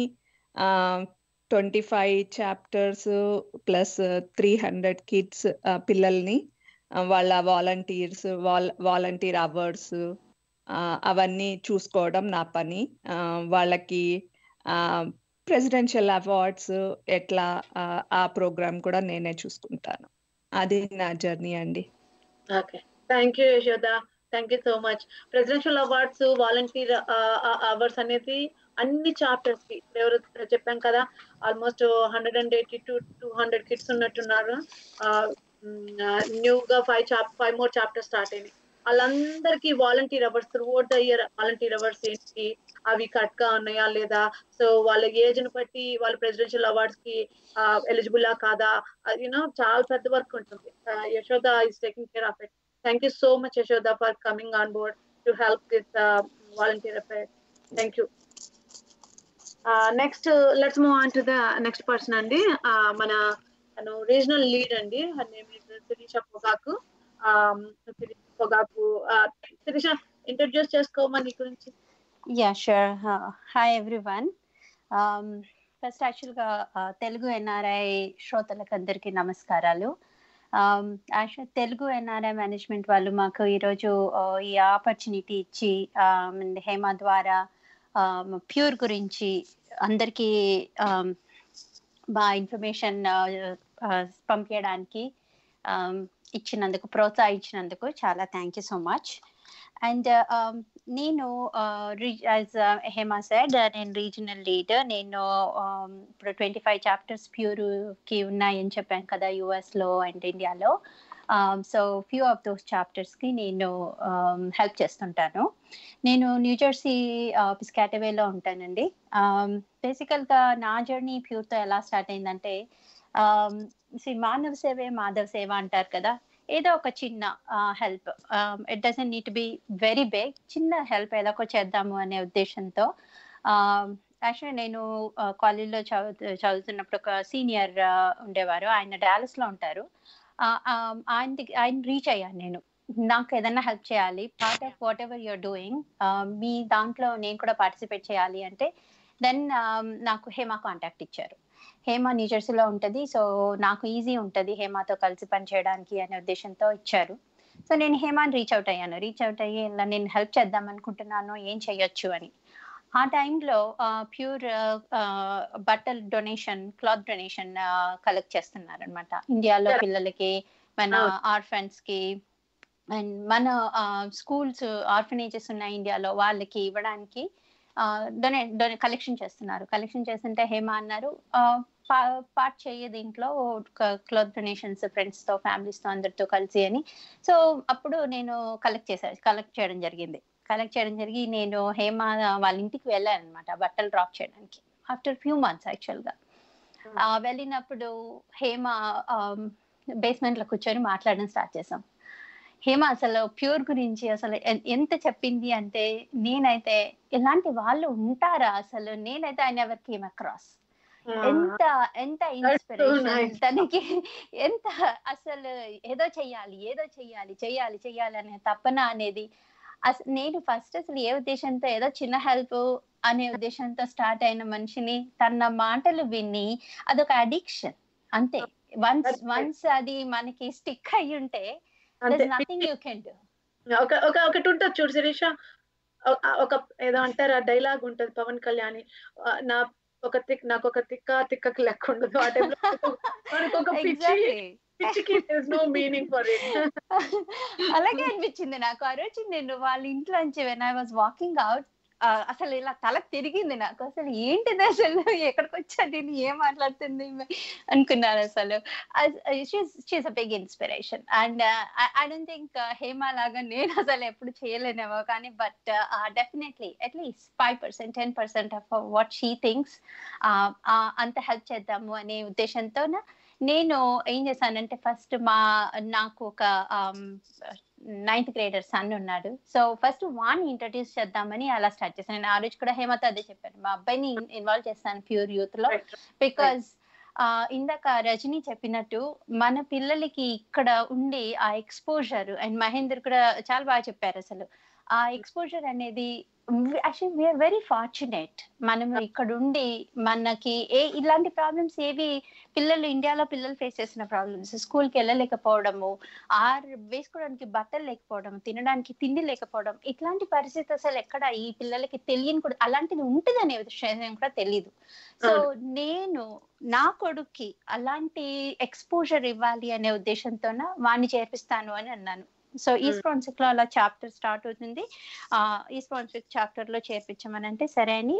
twenty five chapters plus three hundred kids పిల్లల్ని ఆ, వాళ్ళ వాలంటీర్స్ వాల్ వాలంటీర్ అవర్స్ అవన్నీ చూసుకోవడం నా పని ఆ, వాళ్ళకి ప్రెసిడెన్షియల్ అవార్డ్స్ ఎట్లా ఆ, ఆ ప్రోగ్రామ్ కూడా నేనే చూసుకుంటాను అది నా జర్నీ అండి okay thank you Yashoda thank you so much presidential awards volunteer awards అనేది అన్ని చాప్టర్స్ కి ఎవరు చెప్పాం కదా almost hundred and eighty to two hundred kids ఉన్నట్టున్నారు న్యూగా five chap five more chapters start అయినాయి వాళ్ళందరికీ volunteer hours throughout the year volunteer hours ఏంటి అవి కట్ గా ఉన్నాయా లేదా సో వాళ్ళ ఏజ్ ని బట్టి వాళ్ళ ప్రెసిడెన్షియల్ అవార్డ్స్ కి ఎలిజిబుల్ కాదా యూనో చాలా పెద్ద వర్క్ ఉంటుంది Yashoda is taking care of it thank you so much Yashoda for coming on board to help with volunteer affair thank you next let's move on to the next person అండి Uh, మన తను regional lead అండి name is Shirisha Pogaku Shirisha Pogaku Shirisha introduce చేసుకోమని నీ గురించి yeah sure hi everyone first యాక్చువల్గా Telugu NRI శ్రోతలకు అందరికీ నమస్కారాలు యాక్చువల్ తెలుగు ఎన్ఆర్ఐ మేనేజ్మెంట్ వాళ్ళు మాకు ఈరోజు uh, ఈ ఆపర్చునిటీ ఇచ్చి um, హేమ ద్వారా ప్యూర్ గురించి అందరికీ um, బాగా ఇన్ఫర్మేషన్ పంపించడానికి um, ఇచ్చినందుకు ప్రోత్సహించినందుకు చాలా thank you so much and నేను యాజ్ హేమా సెడ్ నేను రీజనల్ లీడర్ నేను um, ఇప్పుడు ట్వంటీ ఫైవ్ చాప్టర్స్ ప్యూర్కి ఉన్నాయని చెప్పాను కదా యుఎస్లో అండ్ ఇండియాలో సో ఫ్యూ ఆఫ్ దోస్ చాప్టర్స్కి నేను హెల్ప్ చేస్తుంటాను నేను న్యూజెర్సీ పిస్కాటవేలో ఉంటానండి బేసికల్గా నా జర్నీ ప్యూర్తో ఎలా స్టార్ట్ అయిందంటే సి మానవ సేవే మాధవ సేవ అంటారు కదా ఏదో ఒక చిన్న help it doesn't need be very big చిన్న హెల్ప్ ఎలాగో చేద్దాము అనే ఉద్దేశంతో యాక్చువల్లీ నేను కాలేజ్లో చదువు చదువుతున్నప్పుడు ఒక సీనియర్ ఉండేవారు ఆయన డాలస్లో ఉంటారు ఆయన ఆయన రీచ్ అయ్యాను నేను నాకు ఏదైనా హెల్ప్ చేయాలి part of whatever you're doing మీ దాంట్లో నేను కూడా పార్టిసిపేట్ చేయాలి అంటే దెన్ నాకు హేమ కాంటాక్ట్ ఇచ్చారు హేమ న్యూజెర్సీలో ఉంటుంది సో నాకు ఈజీ ఉంటుంది హేమతో కలిసి పనిచేయడానికి అనే ఉద్దేశంతో ఇచ్చారు సో నేను హేమాని రీచ్ అవుట్ అయ్యాను రీచ్ అవుట్ అయ్యి ఇలా నేను హెల్ప్ చేద్దాం అనుకుంటున్నాను ఏం చేయొచ్చు అని ఆ టైంలో ప్యూర్ బట్టల్ డొనేషన్ క్లాత్ డొనేషన్ కలెక్ట్ చేస్తున్నారు అనమాట ఇండియాలో పిల్లలకి మన ఆర్ఫెన్స్ కి అండ్ మన స్కూల్స్ ఆర్ఫనేజెస్ ఉన్నాయి ఇండియాలో వాళ్ళకి ఇవ్వడానికి డొనేట్ డొనే కలెక్షన్ చేస్తున్నారు కలెక్షన్ చేస్తుంటే హేమ అన్నారు పార్ట్ చెయ్యి దీంట్లో క్లోత్ డొనేషన్స్ ఫ్రెండ్స్ తో ఫ్యామిలీస్ తో అందరితో కలిసి అని సో అప్పుడు నేను కలెక్ట్ చేశాను కలెక్ట్ చేయడం జరిగింది కలెక్ట్ చేయడం జరిగి నేను హేమ వాళ్ళ ఇంటికి వెళ్ళాను అనమాట బట్టలు డ్రాప్ చేయడానికి ఆఫ్టర్ ఫ్యూ మంత్స్ యాక్చువల్ గా ఆ, వెళ్ళినప్పుడు హేమ బేస్మెంట్ లో కూర్చొని మాట్లాడడం స్టార్ట్ చేసాం హేమ అసలు ప్యూర్ గురించి అసలు ఎ- ఎంత చెప్పింది అంటే నేనైతే ఇలాంటి వాళ్ళు ఉంటారా అసలు నేనైతే ఐ నెవర్ కేమ్ అక్రాస్ ఎంత ఎంత ఇన్స్పిరేషన్ nice. తనకి ఎంత అసలు ఏదో చెయ్యాలి ఏదో చెయ్యాలి చెయ్యాలి చెయ్యాలి అనే తపన అనేది అసలు నేను ఫస్ట్ అసలు ఏ ఉద్దేశంతో ఏదో చిన్న హెల్ప్ అనే ఉద్దేశంతో స్టార్ట్ అయిన మనిషిని తన మాటలు విని అదొక అడిక్షన్ అంతే వన్స్ That's right. వన్స్ అది మనకి స్టిక్ అయి ఉంటే అంతే నథింగ్ యూ కెన్ డూ ఒక ఒక ఒకటి ఉంటుంది చూడు శిరీష ఒ- ఒక ఏదో అంటారు ఆ డైలాగ్ ఉంటది పవన్ కళ్యాణ్ ఆ, నా ఒక తిక్ నాకు ఒక తిక్క తిక్కకి లెక్క ఉండదు ఆ టైంలో మనకు ఒక పిచ్చి పిచ్చికి నో మీనింగ్ ఫర్ ఇట్ అలాగే అనిపించింది నాకు ఆ రోజు నేను వాళ్ళ ఇంట్లోంచి when I was walking out అసలు ఇలా తల తిరిగింది నాకు అసలు ఏంటిది అసలు ఎక్కడికి వచ్చా నేను ఏం మాట్లాడుతుంది ఈమె అనుకున్నాను అసలు she's a big inspiration and I don't think Hema లాగా నేను అసలు ఎప్పుడు చేయలేనేమో కానీ but definitely at least five percent ten percent of what she things అంత హెల్ప్ చేద్దాము అనే ఉద్దేశంతో నేను ఏం చేశానంటే ఫస్ట్ మా నాకు ఒక నైన్త్ గ్రేడర్ సన్ ఉన్నాడు సో ఫస్ట్ వాణ్ణి ఇంట్రడ్యూస్ చేద్దామని అలా స్టార్ట్ చేశాను నేను ఆ రోజు కూడా హేమతో అదే చెప్పాను మా అబ్బాయిని ఇన్వాల్వ్ చేస్తాను ప్యూర్ యూత్ లో బికాజ్ ఇందాక రజనీ చెప్పినట్టు మన పిల్లలకి ఇక్కడ ఉండి ఆ ఎక్స్పోజర్ అండ్ మహేందర్ కూడా చాలా బాగా చెప్పారు అసలు ఆ ఎక్స్పోజర్ అనేది యాక్చువల్లీ వీఆర్ వెరీ ఫార్చునేట్ మనం ఇక్కడ ఉండి మనకి ఏ ఇలాంటి ప్రాబ్లమ్స్ ఏవి పిల్లలు ఇండియాలో పిల్లలు ఫేస్ చేసిన ప్రాబ్లమ్స్ స్కూల్కి వెళ్ళలేకపోవడము ఆర్ వేసుకోవడానికి బట్టలు లేకపోవడం తినడానికి తిండి లేకపోవడం ఇట్లాంటి పరిస్థితి అసలు ఎక్కడ ఈ పిల్లలకి తెలియని కూడా అలాంటిది ఉంటుంది అనే విషయం కూడా తెలియదు సో నేను నా కొడుక్కి అలాంటి ఎక్స్పోజర్ ఇవ్వాలి అనే ఉద్దేశంతోన వాడిని చేర్పిస్తాను అని అన్నాను సో ఈ స్పాన్సిక్ లో అలా చాప్టర్ స్టార్ట్ అవుతుంది ఈ స్పాన్సిక్ చాప్టర్ లో చేర్పించమని అంటే సరే అని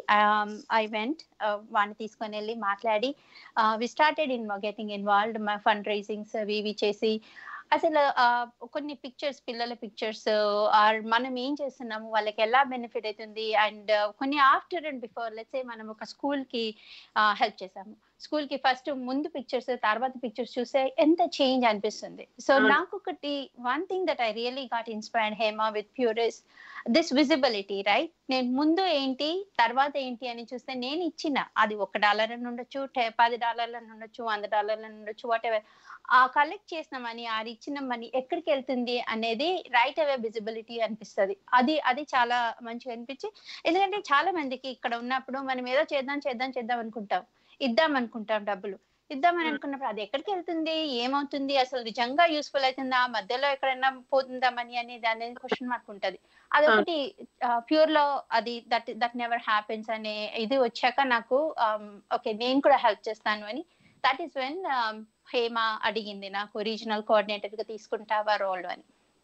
ఐ వెంట్ వాడిని తీసుకొని వెళ్ళి మాట్లాడి we started in getting involved మా ఫండ్ రైజింగ్స్ అవి ఇవి చేసి అసలు కొన్ని పిక్చర్స్ పిల్లల పిక్చర్స్ ఆర్ మనం ఏం చేస్తున్నాము వాళ్ళకి ఎలా బెనిఫిట్ అవుతుంది అండ్ కొన్ని ఆఫ్టర్ అండ్ బిఫోర్ లెట్సే మనం ఒక స్కూల్ కి హెల్ప్ చేసాము స్కూల్ కి ఫస్ట్ ముందు పిక్చర్స్ తర్వాత పిక్చర్స్ చూస్తే ఎంత చేంజ్ అనిపిస్తుంది సో నాకు ఒకటి one thing that I really got inspired Hema with Pure's this visibility right నేను ముందు ఏంటి తర్వాత ఏంటి అని చూస్తే నేను ఇచ్చిన అది ఒక డాలర్ అని ఉండొచ్చు పది డాలర్ల ఉండొచ్చు వంద డాలర్ల ఉండొచ్చు వాట్ ఎవర్ ఆ కలెక్ట్ చేసిన మనీ ఆ ఇచ్చిన మనీ ఎక్కడికి వెళ్తుంది అనేది రైట్ అవే విజిబిలిటీ అనిపిస్తుంది అది అది చాలా మంచిగా అనిపించి ఎందుకంటే చాలా మందికి ఇక్కడ ఉన్నప్పుడు మనం ఏదో చేద్దాం చేద్దాం చేద్దాం అనుకుంటాం ఇద్దాం అనుకుంటాం డబ్బులు ఇద్దామని అనుకున్నప్పుడు అది ఎక్కడికి వెళ్తుంది ఏమవుతుంది అసలు నిజంగా యూస్ఫుల్ అవుతుందా మధ్యలో ఎక్కడైనా పోతుందా మనీ అనేది అనేది క్వశ్చన్ మార్క్ ఉంటది అదొకటి ప్యూర్ లో అది దట్ దట్ నెవర్ హ్యాపెన్స్ అనే ఇది వచ్చాక నాకు ఓకే నేను కూడా హెల్ప్ చేస్తాను అని దట్ ఈస్ వెన్ హేమ అడిగింది నాకు రీజనల్ కోఆర్డినేటర్ గా తీసుకుంటావా రోల్ అని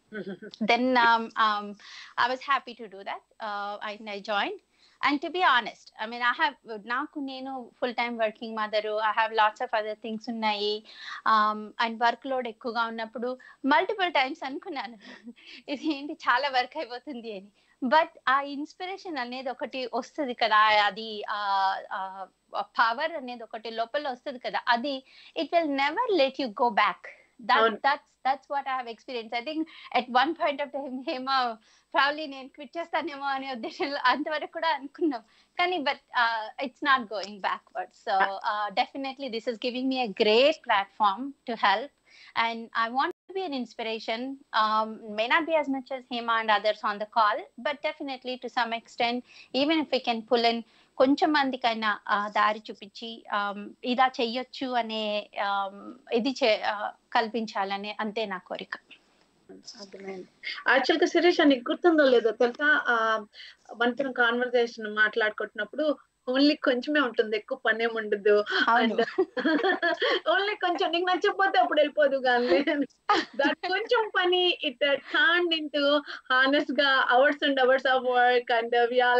then I was happy to do that and I join and to be honest I mean I have నాకు నేను full time working mother I have lots of other things ఉన్నాయి and work load ఎక్కువగా ఉన్నప్పుడు multiple times అనుకున్నాను ఇది ఏంటి చాలా work అయిపోతుంది అని బట్ ఆ ఇన్స్పిరేషన్ అనేది ఒకటి వస్తుంది కదా అది పవర్ అనేది ఒకటి లోపల వస్తుంది కదా అది it will never let you go back that that's that's what I have experience I think at one point of time Hema probably నేను క్విట్ చేస్తానేమో అనే ఉద్దేశంలో అంతవరకు కూడా అనుకున్నాం కానీ but it's not going backward so definitely this is giving me a great platform to help and I want to be an inspiration. Um, may not be as much as Hema and others on the call, but definitely to some extent, even if we can pull in కొంచెం మందికైనా దారి చూపించి ఇలా చెయ్యొచ్చు అనే ఇది కల్పించాలనే అంతే నా కోరిక అర్థమైంది యాక్చువల్ గా శిరీష్ నీకు గుర్తుందో లేదో తెలుసా మనతో కాన్వర్సేషన్ మాట్లాడుకుంటున్నప్పుడు ఓన్లీ కొంచెమే ఉంటుంది ఎక్కువ పని ఏమి ఉండదు అవును ఓన్లీ కొంచెం నీకు నచ్చకపోతే అప్పుడు వెళ్ళిపోదు కానీ దట్ కొంచెం పని ఇట్ టర్న్ ఇంటూ హానెస్ట్ గా hours and hours of work and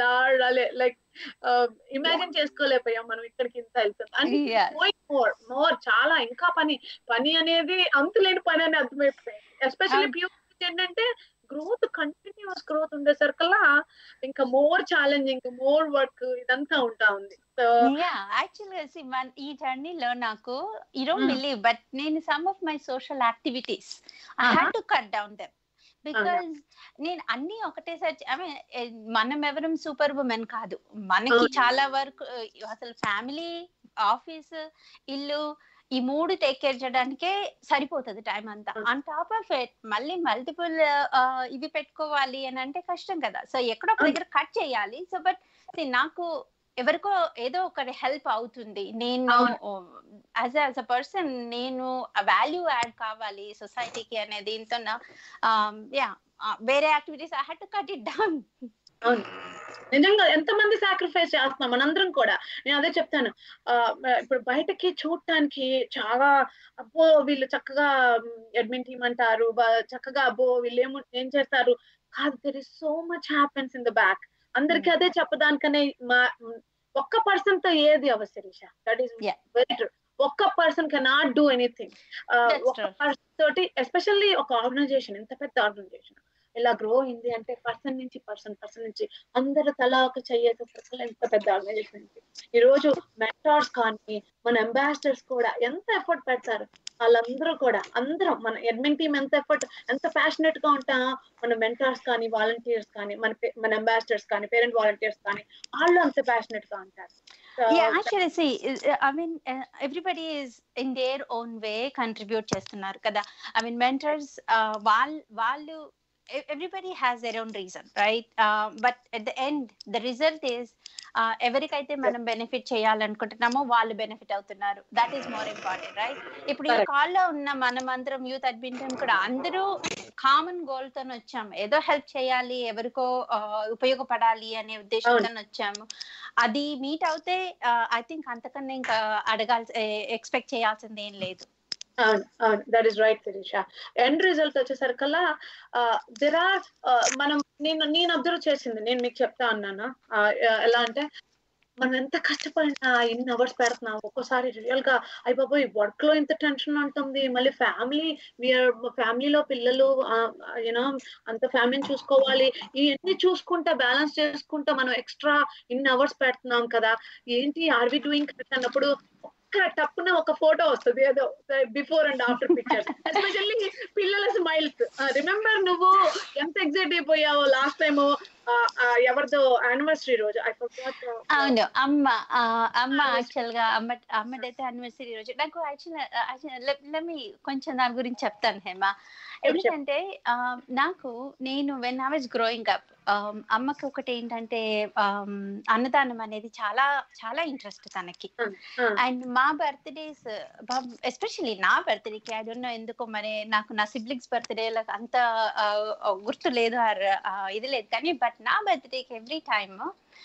like imagine చేసుకోలేకపోయాం మనం ఇక్కడికి ఇంత వెళ్తుంది Yeah. మోర్ మోర్ చాలా ఇంకా పని పని అనేది అంతులేని పని అని అర్థమైపోయింది ఎస్పెషల్లీ అవును. ప్యూర్ ఏంటంటే గ్రోత్ కంటిన్యూస్ గ్రోత్ ఉండేసరికల్లా ఇంకా మోర్ ఛాలెంజింగ్ మోర్ వర్క్ ఇదంతా ఉంటా ఉంది సో యా యాక్చువల్గా మన ఈ జర్నీలో నాకు you don't Mm. Believe but నేను some of my social activities I Uh-huh. Had to cut down them because నేను అన్ని ఒకటేసారి ఐ మీన్ మనం ఎవరం సూపర్ ఉమెన్ కాదు మనకి అవును. చాలా వర్క్ అసలు ఫ్యామిలీ ఆఫీస్ ఇల్లు ఈ మూడు టేక్ కేర్ చేయడానికే సరిపోతుంది టైం అంతా అవును. ఆన్ టాప్ ఆఫ్ ఇట్ మళ్ళీ మల్టిపుల్ ఇవి పెట్టుకోవాలి అని అంటే కష్టం కదా సో ఎక్కడో ఒక అవును. దగ్గర కట్ చేయాలి సో బట్ నాకు ఎవరికో ఏదో ఒకటి హెల్ప్ అవుతుంది నేను యాజ్ యాజ్ అ పర్సన్ నేను వాల్యూ యాడ్ కావాలి సొసైటీకి అనే దీంతో యా వేరే activities I had to cut it down అవును నిజంగా ఎంతమంది సాక్రిఫైస్ చేస్తున్నాం మనందరం కూడా నేను అదే చెప్తాను ఆ, ఇప్పుడు బయటకి చూడటానికి చాలా అబ్బో వీళ్ళు చక్కగా అడ్మిన్ టీమ్ అంటారు బా- చక్కగా అబ్బో వీళ్ళు ఏమో ఏం చేస్తారు కాదు there is so much happens in the back అందరికి అదే చెప్పడానికనే మా ఒక్క పర్సన్ తో ఏది అవసరీష that is Yeah. Very true ఒక్క person cannot do anything That's ఒక్క true. పర్సన్ తోటి ఎస్పెషల్లీ ఒక ఆర్గనైజేషన్ ఎంత పెద్ద ఆర్గనైజేషన్ ఇలా గ్రో అయింది అంటే పర్సన్ నుంచి పర్సన్ పర్సన్ నుంచి అందరు తలా ఒక చెయ్యేసరికి ఎంత పెద్ద ఆర్గనైజేషన్ ఈ రోజు మెంటార్స్ కానీ మన అంబాసిడర్స్ కూడా ఎంత ఎఫర్ట్ పెడతారు వాళ్ళందరూ కూడా అందరం మన అడ్మిన్ టీమ్ ఎంత ఎఫర్ట్ ఎంత ప్యాషనెట్ గా ఉంటా మన మెంటార్స్ కానీ వాలంటీర్స్ కానీ మన pe- మన అంబాసిడర్స్ కానీ పేరెంట్ వాలంటీర్స్ కానీ వాళ్ళు అంత ప్యాషనెట్ గా ఉంటారు So, yeah actually see uh, i mean uh, everybody is in their own way contribute చేస్తున్నారు కదా i mean mentors uh, వాళ్ళు వాళ్ళు e- everybody has their own reason right uh, but at the end the result is uh, ఎవరికైతే మనం benefit చేయాలనుకుంటున్నామో వాళ్ళు benefit అవుతున్నారు that is more important right ఇప్పుడు ఈ Correct. కాల్ లో ఉన్న మనం అందరం యూత్ అడ్మింటన్ కూడా అందరూ కామన్ గోల్ తో వచ్చాము ఏదో హెల్ప్ చేయాలి ఎవరికో uh, ఉపయోగపడాలి అనే ఉద్దేశంతో వచ్చాము అది మీట్ అవుతే ఐ థింక్ అంతకన్నా ఇంకా అడగాల్సి ఎక్స్పెక్ట్ చేయాల్సింది ఏం లేదు అవును అవును that is right Shirisha end result వచ్చేసరికల్లా దెర్ ఆర్ మనం నేను నేను అబ్జర్వ్ చేసింది నేను మీకు చెప్తా ఉన్నాను ఎలా అంటే మనం ఎంత కష్టపడినా ఎన్ని అవర్స్ పెడుతున్నాం ఒక్కోసారి రియల్ గా అయ్యి బాబోయ్ వర్క్ లో ఇంత టెన్షన్ ఉంటుంది మళ్ళీ ఫ్యామిలీ వీఆర్ ఫ్యామిలీలో పిల్లలు యూనో అంత ఫ్యామిలీని చూసుకోవాలి ఇవన్నీ చూసుకుంటా బ్యాలెన్స్ చేసుకుంటా మనం ఎక్స్ట్రా ఇన్ని అవర్స్ పెడుతున్నాం కదా ఏంటి ఆర్ వి డూయింగ్ కరెక్ట్ అన్నప్పుడు ఒక్క టప్పున ఒక ఫోటో వస్తుంది ఏదో before and after pictures especially పిల్లల స్మైల్స్ రిమెంబర్ నువ్వు ఎంత ఎగ్జైట్ అయిపోయావో లాస్ట్ టైం ఎవరిదో యానివర్సరీ రోజు ఐ అవును అమ్మ ఆ, అమ్మ యాక్చువల్ గా అమ్మ అమ్మడైతే అనివర్సరీ రోజు నాకు యాక్చువల్ మీ కొంచెం దాని గురించి చెప్తాను హేమ ఎందుకంటే ఆ, నాకు నేను when I was growing up అమ్మకి ఒకటి ఏంటంటే ఆమ్, అన్నదానం అనేది చాలా చాలా ఇంట్రెస్ట్ తనకి అండ్ మా బర్త్డేస్ ఎస్పెషల్లీ నా బర్త్డేకి ఐ డోంట్ నో ఎందుకో మరి నాకు నా సిబ్లింగ్స్ బర్త్డే అంత ఆ, గుర్తు లేదు ఆర్ ఆ, ఇది లేదు కానీ బట్ నా బర్త్డేకి ఎవ్రీ టైమ్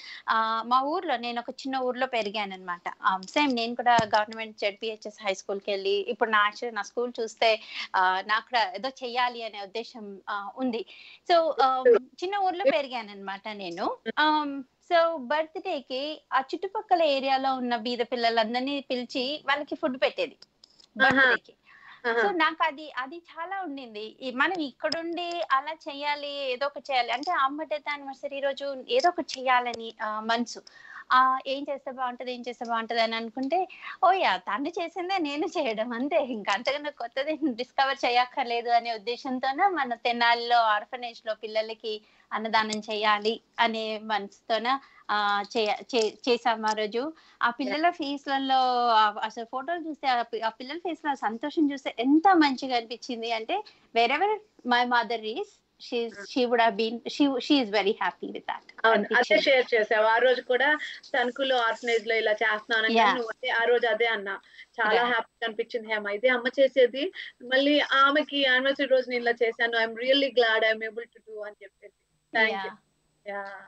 మా ఊర్లో నేను ఒక చిన్న ఊర్లో పెరిగాను అనమాట సేమ్ నేను కూడా గవర్నమెంట్ జెడ్పిహెచ్ఎస్ హై స్కూల్కి వెళ్ళి ఇప్పుడు నా యాక్చువల్లీ నా స్కూల్ చూస్తే ఆ, నాకు కూడా ఏదో చెయ్యాలి అనే ఉద్దేశం ఆ, ఉంది సో చిన్న ఊర్లో పెరిగాను అనమాట నేను సో బర్త్డేకి ఆ చుట్టుపక్కల ఏరియాలో ఉన్న బీద పిల్లలందరినీ పిలిచి వాళ్ళకి ఫుడ్ పెట్టేది బర్త్డేకి సో నాకు అది అది చాలా ఉండింది ఈ మనం ఇక్కడుండి అలా చేయాలి ఏదో ఒకటి చేయాలి అంటే అమ్మ డెత్ యానివర్సరీ రోజు ఏదో ఒకటి చేయాలని ఆ, మనసు ఆ ఏం చేస్తే బాగుంటది ఏం చేస్తే బాగుంటది అని అనుకుంటే ఓయా తండ్రి చేసిందే నేను చేయడం అంతే ఇంకా అంతకన్నా కొత్తది డిస్కవర్ చేయక్కర్లేదు అనే ఉద్దేశంతోనే మన తెనాలిలో ఆర్ఫనేజ్ లో పిల్లలకి అన్నదానం చేయాలి అనే మనసుతోన ఆ చేయ చే- చేసాం ఆ రోజు ఆ పిల్లల ఫేస్లలో అసలు ఫోటోలు చూస్తే ఆ పి- ఆ పిల్లల ఫేస్ లో సంతోషం చూస్తే ఎంత మంచిగా అనిపించింది అంటే wherever my mother is she would have been she she is very happy with that అవును అదే షేర్ చేసావు ఆ రోజు కూడా తణుకులో ఆర్ఫనేజ్ లో ఇలా చేస్తున్నానని Yeah. నువ్వు అదే ఆ రోజు అదే అన్నా చాలా Right. హ్యాపీగా అనిపించింది హేమ ఇదే అమ్మ చేసేది మళ్ళీ ఆమెకి యానివర్సరీ రోజు నేను ఇలా చేశాను I'm really glad I'm able to do అని చెప్పేసి థ్యాంక్ యూ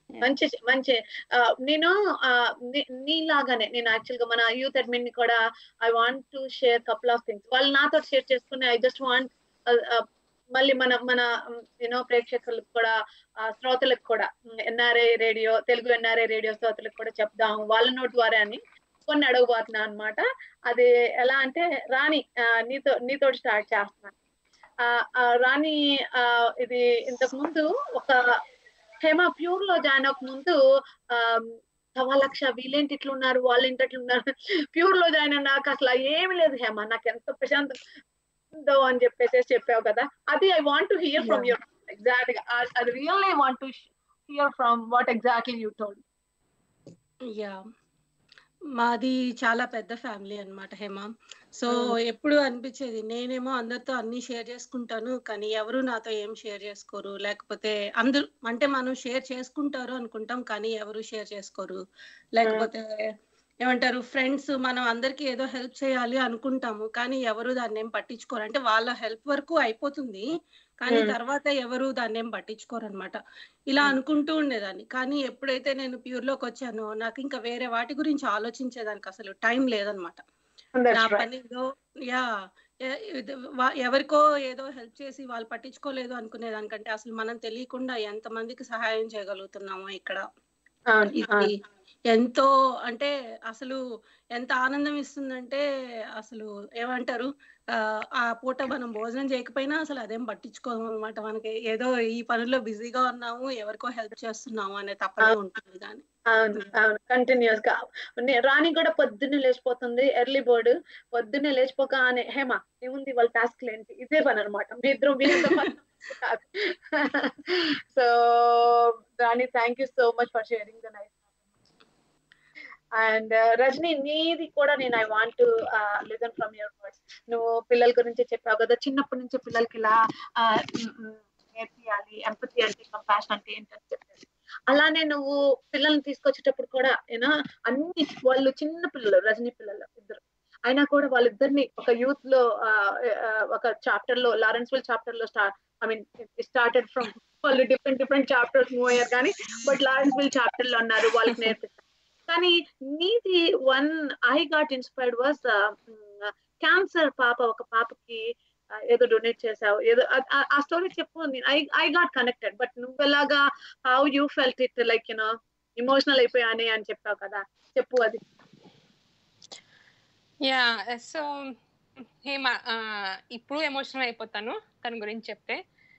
మంచి మంచి ఆ, నేను ఆ, నీ- నీలాగానే నేను యాక్చువల్ గా మన యూత్ అడ్మిన్ ని కూడా I want to share couple of things వాళ్ళు నాతో షేర్ చేసుకుని ఐ జస్ట్ వాంట్ మళ్ళీ మన మన యూనో ప్రేక్షకులకు కూడా ఆ, శ్రోతలకు కూడా NRI radio Telugu NRI radio శ్రోతలకు కూడా చెప్దాం వాళ్ళ నోటి ద్వారా అని కొన్ని అడగబోతున్నా అనమాట అది ఎలా అంటే రాణి ఆ, నీతో నీతో స్టార్ట్ చేస్తున్నాను ఆ, ఆ, రాణి ఆ, ఇది ఇంతకు ముందు ఒక హేమ ప్యూర్ లో జాయిన్ అవ్వక ముందు ఆ, సవా లక్ష వీళ్ళేంటి ఇట్లా ఉన్నారు వాళ్ళు ఏంటి అట్లా ఉన్నారు ప్యూర్ లో జాయిన్ అయిన నాకు అసలు ఏమి లేదు హేమ నాకు ఎంత ప్రశాంతం ఉందో అని చెప్పేసి చెప్పావు కదా అది I want to hear from your exact గా I- I really want to sh- hear from what exactly you told. Yeah మాది చాలా పెద్ద ఫ్యామిలీ అన్నమాట హేమ సో ఎప్పుడు అనిపించేది నేనేమో అందరితో అన్ని షేర్ చేసుకుంటాను కానీ ఎవరు నాతో ఏం షేర్ చేసుకోరు లేకపోతే అందరూ అంటే మనం షేర్ చేసుకుంటారు అనుకుంటాం కానీ ఎవరు షేర్ చేసుకోరు లేకపోతే ఏమంటారు ఫ్రెండ్స్ మనం అందరికి ఏదో హెల్ప్ చేయాలి అనుకుంటాము కానీ ఎవరు దాన్ని ఏం పట్టించుకోరు అంటే వాళ్ళ హెల్ప్ వరకు అయిపోతుంది కానీ Hmm. తర్వాత ఎవరు దాన్ని ఏం పట్టించుకోరు అనమాట ఇలా అనుకుంటూ ఉండేదాన్ని కానీ ఎప్పుడైతే నేను ప్యూర్ లోకి వచ్చానో నాకు ఇంకా వేరే వాటి గురించి ఆలోచించేదానికి అసలు టైం లేదనమాట That's నా right. పని ఏదో యా ఎ- ఇది వా- ఎవరికో ఏదో హెల్ప్ చేసి వాళ్ళు పట్టించుకోలేదు అనుకునే దానికంటే అసలు మనం తెలియకుండా ఎంత మందికి సహాయం చేయగలుగుతున్నామో ఇక్కడ అవును, ఇది అవును. ఎంతో అంటే అసలు ఎంత ఆనందం ఇస్తుందంటే అసలు ఏమంటారు ఆ, ఆ పూట మనం భోజనం చేయకపోయినా అసలు అదేం పట్టించుకోము అనమాట మనకి ఏదో ఈ పనుల్లో బిజీగా ఉన్నాము ఎవరికో హెల్ప్ చేస్తున్నాము అనే తప్పనే ఉంటుంది కానీ అవును అవును కంటిన్యూస్ గా నే- రాణి కూడా పొద్దున్నే లేచిపోతుంది ఎర్లీ బర్డ్ పొద్దున్నే లేచిపోగానే హేమ ఏముంది వాళ్ళ టాస్క్ ఏంటి ఇదే పని అనమాట మీ ఇద్దరు వీళ్ళతో so Rani thank you so much for sharing the nice and Rajani నీది కూడా నేను I want to listen from your words నువ్వు పిల్లల గురించి చెప్పావు కదా చిన్నప్పటి నుంచి పిల్లలకి ఇలా ఆ, మ్, మ్, నేర్పియాలి ఎంపతి అంటే కంపాషన్ అంటే ఏంటని చెప్పేసి అలానే నువ్వు పిల్లల్ని తీసుకొచ్చేటప్పుడు కూడా ఏనా అన్ని వాళ్ళు చిన్న పిల్లలు రజనీ పిల్లలు ఇద్దరు అయినా కూడా వాళ్ళిద్దరిని ఒక యూత్ లో ఆ, ఆ, ఒక చాప్టర్ లో లారెన్స్విల్ చాప్టర్ లో start I mean started from వాళ్ళు డిఫరెంట్ డిఫరెంట్ చాప్టర్స్ మూవ్ అయ్యారు కానీ బట్ లారెన్స్విల్ చాప్టర్ లో ఉన్నారు వాళ్ళకి నేర్పిస్తారు కానీ నీది one I got inspired was cancer పాప ఒక పాపకి ఆ, ఏదో డొనేట్ చేసావు ఏదో ఆ- ఆ- ఆ స్టోరీ చెప్పు I I got connected but నువ్వెలాగా how you felt it like you know emotional అయిపోయానే అని చెప్పావు కదా చెప్పు అది యా సో హేమ ఆ, ఇప్పుడు ఎమోషనల్ అయిపోతాను తన గురించి చెప్తే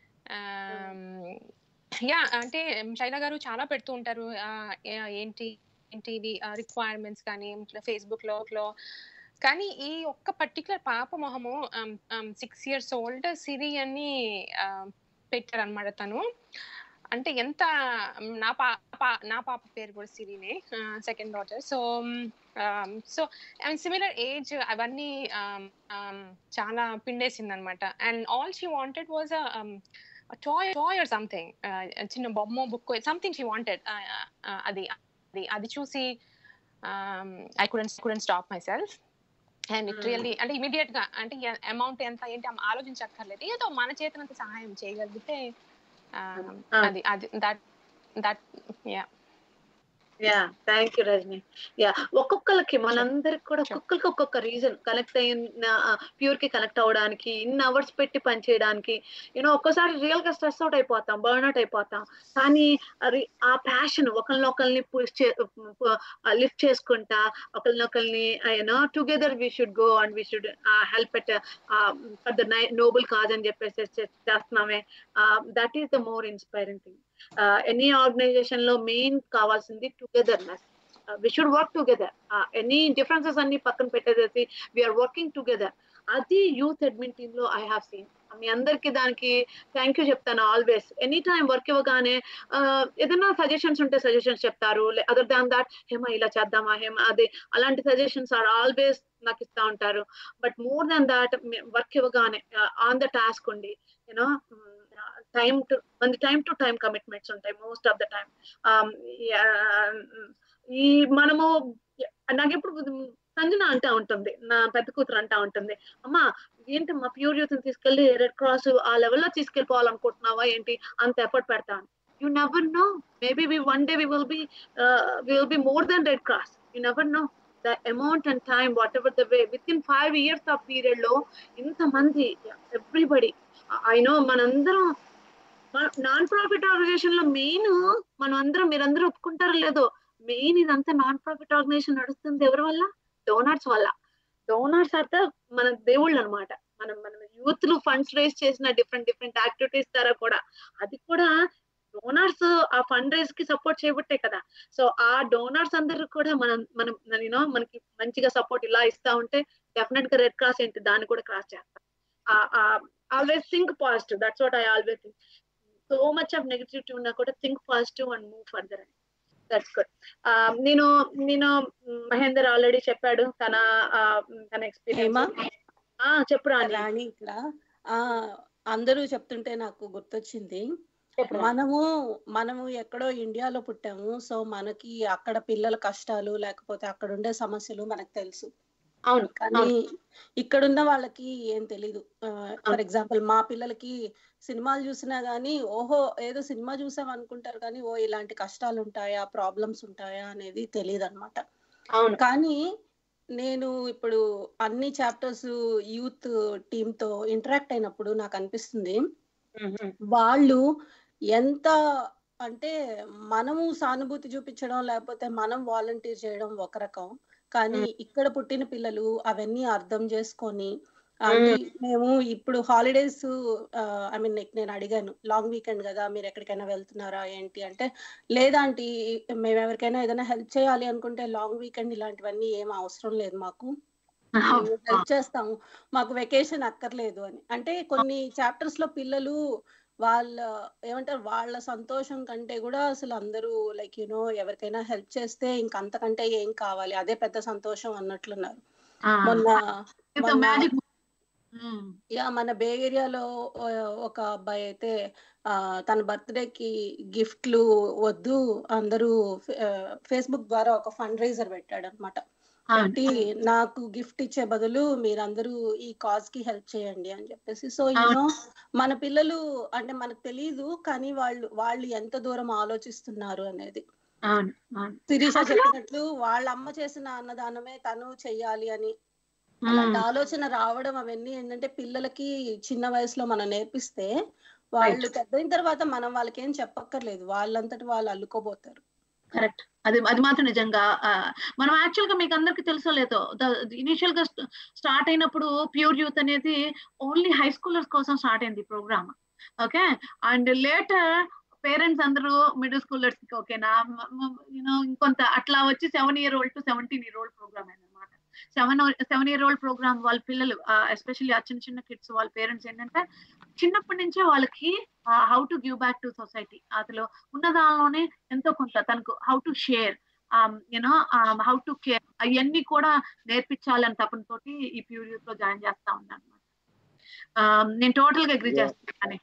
యా అంటే శైల గారు చాలా పెడుతూ ఉంటారు ఆ, ఏ- ఏంటి ఏంటి ఇవి రిక్వైర్మెంట్స్ కానీ ఫేస్బుక్ లో లో కానీ ఈ ఒక్క పర్టికులర్ పాప మొహము సిక్స్ ఇయర్స్ ఓల్డ్ సిరి అని పెట్టారు అనమాట తను అంటే ఎంత మ్, నా పాప నా పాప పేరు కూడా సిరినే second daughter so so and similar age అవన్నీ um, um, చాలా పిండేసింది అనమాట and all she wanted was toy toy or something చిన్న బొమ్మ బుక్ సంథింగ్ షీ వాంటెడ్ అది అది అది చూసి I couldn't couldn't stop myself and it Hmm. Really అంటే ఇమీడియట్ గా అంటే అమౌంట్ ఎంత ఏంటి ఆమె ఆలోచించక్కర్లేదు ఏదో మన చేతనంత సహాయం చేయగలిగితే um, Ah. అది అది that that yeah yeah thank you Rajani yeah ఒక్కొక్కరికి మనందరికి కూడా Sure. ఒక్కొక్కరికి ఒక్కొక్క రీజన్ కనెక్ట్ అయిన ప్యూర్ కి కనెక్ట్ అవ్వడానికి ఇన్ని అవర్స్ పెట్టి పని చేయడానికి యూనో ఒక్కోసారి రియల్ గా స్ట్రెస్ అవుట్ అయిపోతాం బర్న్ అవుట్ అయిపోతాం కానీ అది ఆ ప్యాషన్ ఒకరినొకరిని పుష్ చే లిఫ్ట్ చేసుకుంటా ఒకరినొకరిని you know together we should go and we should help at for the noble cause అని చెప్పేసి చే- చేస్తున్నామే that is the more inspiring thing any organization లో మెయిన్ కావాల్సింది togetherness we should work together any differences అన్ని పక్కన పెట్టేసేసి వీఆర్ వర్కింగ్ టుగెదర్ అది యూత్ అడ్మిన్ టీమ్ లో ఐ హావ్ సీన్ మీ అందరికి దానికి థ్యాంక్ యూ చెప్తాను ఆల్వేస్ ఎనీ టైం వర్క్ ఇవ్వగానే uh, ఏదైనా సజెషన్స్ ఉంటే సజెషన్స్ చెప్తారు అదర్ దాన్ దాట్ హేమ ఇలా చేద్దామా హేమ అది అలాంటి సజెషన్స్ ఆర్ ఆల్వేస్ నాకు ఇస్తా ఉంటారు but more than that work ఇవ్వగానే ఆన్ ద టాస్క్ ఉండి యూనో టైం టు మన టైం టు టైం కమిట్మెంట్స్ ఉంటాయి మోస్ట్ ఆఫ్ ద టైం ఈ మనము నాకు ఎప్పుడు సంజన అంటా ఉంటుంది నా పెద్ద కూతురు అంటా ఉంటుంది అమ్మా ఏంటి మా ప్యూర్ యూత్ తీసుకెళ్లి రెడ్ క్రాస్ ఆ లెవెల్లో తీసుకెళ్ళిపోవాలనుకుంటున్నావా ఏంటి అంత ఎఫర్ట్ పెడతాను you never know maybe we one day we will be uh, we will be more than red cross you never know the amount and time whatever the way within five years of period లో ఇంతమంది everybody I know మనందరం non profit organisation లో main మనం అందరం మీరందరూ ఒప్పుకుంటారో లేదో main ఇదంతా non profit organisation నడుస్తుంది ఎవరి వల్ల డోనర్స్ వల్ల డోనర్స్ అయితే మన దేవుళ్ళు అనమాట మనం మనం యూత్ లు ఫండ్స్ రేస్ చేసిన డిఫరెంట్ డిఫరెంట్ యాక్టివిటీస్ ద్వారా కూడా అది కూడా డోనర్స్ ఆ ఫండ్ రైజ్ కి సపోర్ట్ చేయబట్టే కదా సో ఆ డోనర్స్ అందరూ కూడా మనం మనం యూనో మనకి మంచిగా సపోర్ట్ ఇలా ఇస్తా ఉంటే డెఫినెట్ గా రెడ్ క్రాస్ ఏంటి దాన్ని కూడా క్రాస్ చేస్తాం always think positive that's what I always think so much of negativity ఉన్నా కూడా think positive and move further అని దట్స్ గుడ్ నేను నేను మహేందర్ ఆల్రెడీ చెప్పాడు తన ఆ, తన హేమా? ఎక్స్పీరియన్స్ చెప్పు రాణి రాణి ఇక్కడ ఆ అందరూ చెప్తుంటే నాకు గుర్తొచ్చింది చెప్పు రాణి. మనము మనము ఎక్కడో ఇండియాలో పుట్టాము సో మనకి అక్కడ పిల్లల కష్టాలు లేకపోతే అక్కడ ఉండే సమస్యలు మనకు తెలుసు అవును కానీ అవును ఇక్కడున్న వాళ్ళకి ఏం తెలీదు ఫర్ ఎగ్జాంపుల్ మా పిల్లలకి సినిమాలు చూసినా గానీ ఓహో ఏదో సినిమా చూసాం అనుకుంటారు కానీ ఓ ఇలాంటి కష్టాలు ఉంటాయా ప్రాబ్లమ్స్ ఉంటాయా అనేది తెలియదు అనమాట అవును కానీ నేను ఇప్పుడు అన్ని చాప్టర్స్ యూత్ టీమ్ తో ఇంటరాక్ట్ అయినప్పుడు నాకు అనిపిస్తుంది వాళ్ళు ఎంత అంటే మనము సానుభూతి చూపించడం లేకపోతే మనం వాలంటీర్ చేయడం ఒక రకం కానీ ఇక్కడ పుట్టిన పిల్లలు అవన్నీ అర్థం చేసుకొని అంటే మేము ఇప్పుడు హాలిడేస్ ఐ మీన్ నేను అడిగాను లాంగ్ వీకెండ్ కదా మీరు ఎక్కడికైనా వెళ్తున్నారా ఏంటి అంటే లేదాంటి మేము ఎవరికైనా ఏదైనా హెల్ప్ చేయాలి అనుకుంటే లాంగ్ వీకెండ్ ఇలాంటివన్నీ ఏం అవసరం లేదు మాకు మేము హెల్ప్ చేస్తాము మాకు వెకేషన్ అక్కర్లేదు అని అంటే కొన్ని చాప్టర్స్ లో పిల్లలు వాళ్ళ ఏమంటారు వాళ్ళ సంతోషం కంటే కూడా అసలు అందరూ లైక్ యూనో ఎవరికైనా హెల్ప్ చేస్తే ఇంక అంతకంటే ఏం కావాలి అదే పెద్ద సంతోషం అన్నట్లున్నారు మొన్న మొన్న మ్యాజిక్ యా మన బే ఏరియాలో ఒక అబ్బాయి అయితే ఆ తన బర్త్డే కి గిఫ్ట్లు వద్దు అందరూ ఫేస్బుక్ ద్వారా ఒక ఫండ్ రైజర్ పెట్టాడు అనమాట పెట్టి నాకు గిఫ్ట్ ఇచ్చే బదులు మీరందరూ ఈ కాజ్ కి హెల్ప్ చేయండి అని చెప్పేసి సో యూనో మన పిల్లలు అంటే మనకు తెలియదు కానీ వాళ్ళు వాళ్ళు ఎంత దూరం ఆలోచిస్తున్నారు అనేది అవును అవును శిరీష అసలు- చెప్పినట్లు వాళ్ళ అమ్మ చేసిన అన్నదానమే తను చెయ్యాలి అని అలాంటి ఆలోచన రావడం అవన్నీ ఏంటంటే పిల్లలకి చిన్న వయసులో మనం నేర్పిస్తే వాళ్ళు పెద్దయిన తర్వాత మనం వాళ్ళకి ఏం చెప్పక్కర్లేదు వాళ్ళంతటి వాళ్ళు అల్లుకోబోతారు కరెక్ట్ అది అది మాత్రం నిజంగా ఆ, మనం యాక్చువల్ గా మీకు అందరికి తెలుసో లేదో ఇనిషియల్ గా స్టార్ట్ అయినప్పుడు ప్యూర్ యూత్ అనేది ఓన్లీ హై స్కూలర్స్ కోసం స్టార్ట్ అయింది program okay and later parents అందరూ మిడిల్ స్కూలర్స్ కి ఓకేనా యూనో ఇంకొంత అట్లా వచ్చి seven year old to seventeen year old program అయింది అనమాట seven seven year old program వాళ్ళ పిల్లలు ఎస్పెషల్లీ ఆ చిన్న చిన్న కిడ్స్ వాళ్ళ పేరెంట్స్ ఏంటంటే చిన్నప్పటి నుంచే వాళ్ళకి how to give back to society అసలు ఉన్న దానిలోనే ఎంతో కొంత తనకు how to share you know how to care అవన్నీ కూడా నేర్పించాలని తపనతోటి ఈ ప్యూర్ యూత్ లో జాయిన్ చేస్తా ఉన్నాను అనమాట నేను టోటల్ గా అగ్రి Yeah. చేస్తాను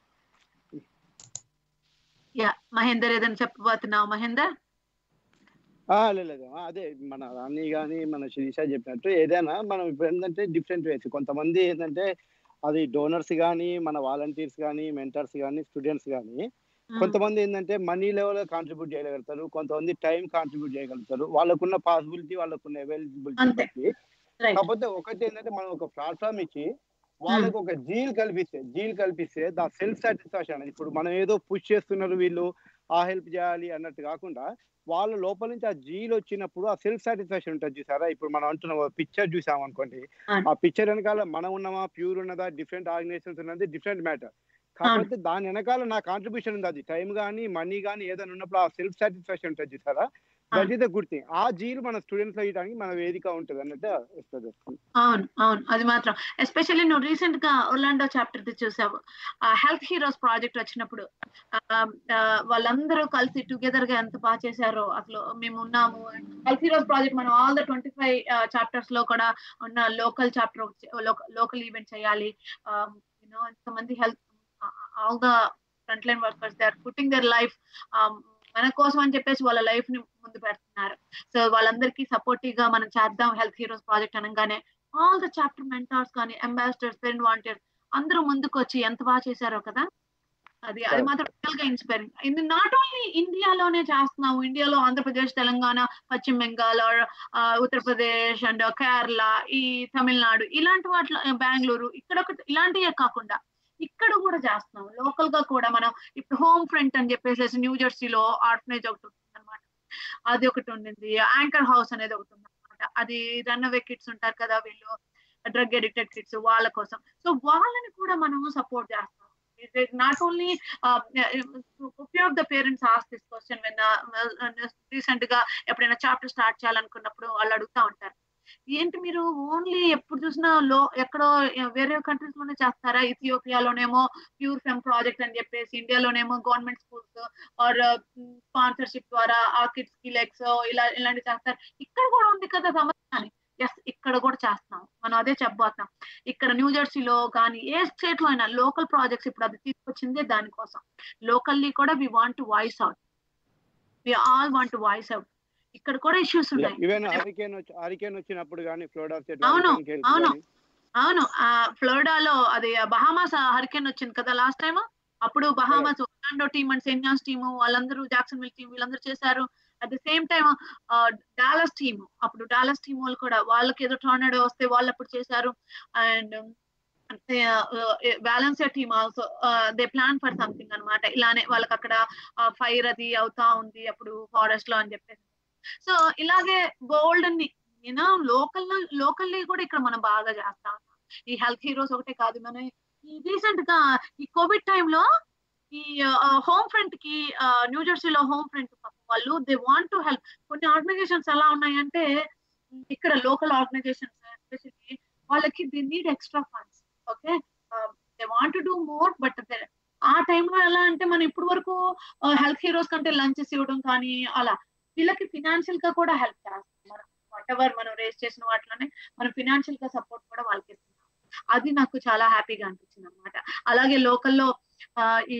యా మహేందర్ ఏదైనా చెప్పబోతున్నావు మహేందర్ ఆ, లేదు లేదు. ఆ, అదే మన రాణి కానీ మన శిరీష చెప్పినట్టు ఏదైనా మనం ఇప్పుడు ఏంటంటే డిఫరెంట్ వేస్ కొంతమంది ఏంటంటే అది డోనర్స్ కానీ మన వాలంటీర్స్ కానీ మెంటర్స్ కానీ స్టూడెంట్స్ కానీ కొంతమంది ఏంటంటే మనీ లెవెల్ కాంట్రిబ్యూట్ చేయగలుగుతారు కొంతమంది టైం కాంట్రిబ్యూట్ చేయగలుగుతారు వాళ్ళకున్న పాసిబిలిటీ వాళ్ళకున్న అవైలబిలిటీ అంతే. బట్టి రైట్ కాకపోతే ఒకటి ఏంటంటే మనం ఒక ప్లాట్ఫామ్ ఇచ్చి వాళ్ళకు ఒక జీల్ కల్పిస్తే జీల్ కల్పిస్తే దా సెల్ఫ్ సాటిస్ఫాక్షన్ అనేది ఇప్పుడు మనం ఏదో పుష్ చేస్తున్నారు వీళ్ళు ఆ హెల్ప్ చేయాలి అన్నట్టు కాకుండా వాళ్ళ లోపల నుంచి ఆ జీల్ వచ్చినప్పుడు ఆ సెల్ఫ్ సాటిస్ఫాక్షన్ ఉంటుంది చూసారా ఇప్పుడు మనం అంటున్న పిక్చర్ చూసాం అనుకోండి అవును. ఆ పిక్చర్ వెనకాల మనం ఉన్నామా ప్యూర్ ఉన్నదా డిఫరెంట్ ఆర్గనైజేషన్స్ ఉన్నది డిఫరెంట్ మ్యాటర్ కాకపోతే దాని వెనకాల నా కాంట్రిబ్యూషన్ ఉంది అది టైం కానీ మనీ కానీ ఏదైనా ఉన్నప్పుడు ఆ సెల్ఫ్ సాటిస్ఫాక్షన్ ఉంటుంది చూసారా that is the good thing ఆ జీల్ మన స్టూడెంట్స్ లో ఇవ్వడానికి మన వేదిక ఉంటుంది అన్నట్టు వస్తుంది అవును అవును అది మాత్రం ఎస్పెషల్లీ నువ్వు రీసెంట్ గా ఒర్లాండో చాప్టర్ చూసావు హెల్త్ హీరోస్ ప్రాజెక్ట్ వచ్చినప్పుడు ఆ, ఆ, వాళ్ళందరూ కలిసి టుగెదర్ గా ఎంత బాగా చేశారో అసలు మేము ఉన్నాము హెల్త్ హీరోస్ ప్రాజెక్ట్ మనం all the twenty five chapters లో కూడా ఉన్న లోకల్ చాప్టర్ లోకల్ ఈవెంట్ చేయాలి యూనో ఎంతమంది health all the front line workers they are putting their life మన కోసం అని చెప్పేసి వాళ్ళ లైఫ్ ని ముందు పెడుతున్నారు సో వాళ్ళందరికీ సపోర్టివ్ గా మనం చేద్దాం హెల్త్ హీరోస్ ప్రాజెక్ట్ అనగానే ఆల్ ద చాప్టర్ మెంటార్స్ కానీ అంబాసిడర్స్ పేరెంట్ వాంటెడ్ అందరూ ముందుకు వచ్చి ఎంత బాగా చేశారో కదా అది అది మాత్రం రియల్ గా ఇన్స్పైరింగ్ ఇది నాట్ ఓన్లీ ఇండియాలోనే చేస్తున్నాము ఇండియాలో ఆంధ్రప్రదేశ్ తెలంగాణ పశ్చిమ బెంగాల్ or, ఆ, ఉత్తరప్రదేశ్ అండ్ కేరళ ఈ తమిళనాడు ఇలాంటి వాటిలో బెంగళూరు ఇక్కడ ఒక ఇలాంటివే కాకుండా ఇక్కడ కూడా చేస్తున్నాం లోకల్ గా కూడా మనం ఇప్పుడు హోమ్ ఫ్రంట్ అని చెప్పేసి న్యూ జెర్సీలో ఆర్ఫనేజ్ ఒకటి ఉంటుంది అనమాట అది ఒకటి ఉండింది యాంకర్ హౌస్ అనేది ఒకటి ఉంది అనమాట అది రన్ అవే కిడ్స్ ఉంటారు కదా వీళ్ళు డ్రగ్ ఎడిక్టెడ్ కిడ్స్ వాళ్ళ కోసం సో వాళ్ళని కూడా మనం సపోర్ట్ చేస్తాం not only few of the parents as this question when recent గా ఎప్పుడైనా చాప్టర్ స్టార్ట్ చేయాలనుకున్నప్పుడు వాళ్ళు అడుగుతా ఉంటారు ఏంటి మీరు ఓన్లీ ఎప్పుడు చూసినా లో ఎక్కడో వేరే కంట్రీస్ లోనే చేస్తారా ఇథియోపియాలోనేమో ప్యూర్ ఫెమ్ ప్రాజెక్ట్ అని చెప్పేసి ఇండియాలోనేమో గవర్నమెంట్ స్కూల్స్ ఆర్ స్పాన్సర్షిప్ ద్వారా ఆ కిడ్స్ కి లెగ్స్ ఇలా ఇలాంటివి చేస్తారు ఇక్కడ కూడా ఉంది కదా సమస్య ఎస్ ఇక్కడ కూడా చేస్తున్నాం మనం అదే చెప్పబోతున్నాం ఇక్కడ న్యూ జెర్సీలో కానీ ఏ స్టేట్ లో అయినా లోకల్ ప్రాజెక్ట్స్ ఇప్పుడు అది తీసుకొచ్చిందే దానికోసం లోకల్లీ కూడా we want to voice out we all want to voice out ఇక్కడ కూడా ఇష్యూస్ ఉన్నాయి ఈవెన్ హరికేన్ వచ్చి హరికేన్ వచ్చినప్పుడు కానీ ఫ్లోరిడా స్టేట్ అవును, అవును. అవును ఆ ఫ్లోరిడాలో అది బహామాస్ హరికేన్ వచ్చింది కదా లాస్ట్ టైం అప్పుడు బహామాస్ ఒర్లాండో టీమ్ అండ్ సెన్యాస్ టీమ్ వాళ్ళందరూ జాక్సన్ విల్ టీమ్ వీళ్ళందరూ చేశారు at the same time Dallas team అప్పుడు డాలస్ టీమ్ వాళ్ళు కూడా వాళ్ళకి ఏదో టోర్నాడో వస్తే వాళ్ళు అప్పుడు చేశారు and Valencia team also they plan for something అన్నమాట ఇలానే వాళ్ళకి అక్కడ ఫైర్ అది అవుతా ఉంది అప్పుడు ఫారెస్ట్ లో అని చెప్పేసి సో ఇలాగే గోల్డ్ అని యూనో లోకల్ లోకల్లీ కూడా ఇక్కడ మనం బాగా చేస్తా ఉన్నాం ఈ హెల్త్ హీరోస్ ఒకటే కాదు మన ఈ రీసెంట్ గా ఈ కోవిడ్ టైంలో ఈ హోమ్ ఫ్రంట్ కి న్యూ జెర్సీలో హోమ్ ఫ్రంట్ వాళ్ళు దే వాంట్ టు హెల్ప్ కొన్ని ఆర్గనైజేషన్స్ ఎలా ఉన్నాయంటే ఇక్కడ లోకల్ ఆర్గనైజేషన్స్ ఎస్పెషల్లీ వాళ్ళకి they need extra funds okay they want to do more but ఆ టైంలో ఎలా అంటే మనం ఇప్పుడు వరకు హెల్త్ హీరోస్ కంటే లంచెస్ ఇవ్వడం కానీ అలా వీళ్ళకి ఫినాన్షియల్ గా కూడా హెల్ప్ చేస్తాం మనం వాట్ ఎవర్ మనం రేస్ చేసిన వాటిలోనే మనం ఫినాన్షియల్ గా సపోర్ట్ కూడా వాళ్ళకి ఇస్తున్నాం అది నాకు చాలా హ్యాపీగా అనిపించింది అనమాట అలాగే లోకల్లో ఈ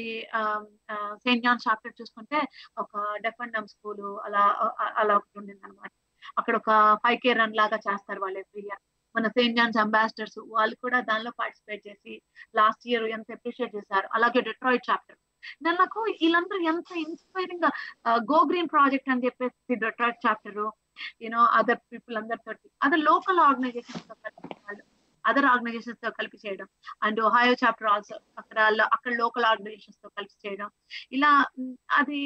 సెయింట్ జాన్ చాప్టర్ చూసుకుంటే ఒక డెఫ్ అండ్ డమ్ స్కూల్ అలా అలా ఒకటి ఉండింది అనమాట అక్కడ ఒక ఫైవ్ కే రన్ లాగా చేస్తారు వాళ్ళు ఎవ్రీ ఇయర్ మన సెయింట్ జాన్స్ అంబాసిడర్స్ వాళ్ళు కూడా దానిలో పార్టిసిపేట్ చేసి లాస్ట్ ఇయర్ ఎంత అప్రిషియేట్ చేశారు అలాగే డెట్రాయిడ్ చాప్టర్ నాకు వీళ్ళందరూ ఎంత ఇన్స్పైరింగ్ గా గో గ్రీన్ ప్రాజెక్ట్ అని చెప్పేసి Detroit chapter you know other people అందరితోటి అదర్ లోకల్ ఆర్గనైజేషన్స్ తో కలిపి వాళ్ళు అదర్ ఆర్గనైజేషన్స్ తో కలిపి చేయడం అండ్ ఒహాయో చాప్టర్ ఆల్సో అక్కడ అక్కడ లోకల్ ఆర్గనైజేషన్స్ తో కలిపి చేయడం ఇలా అది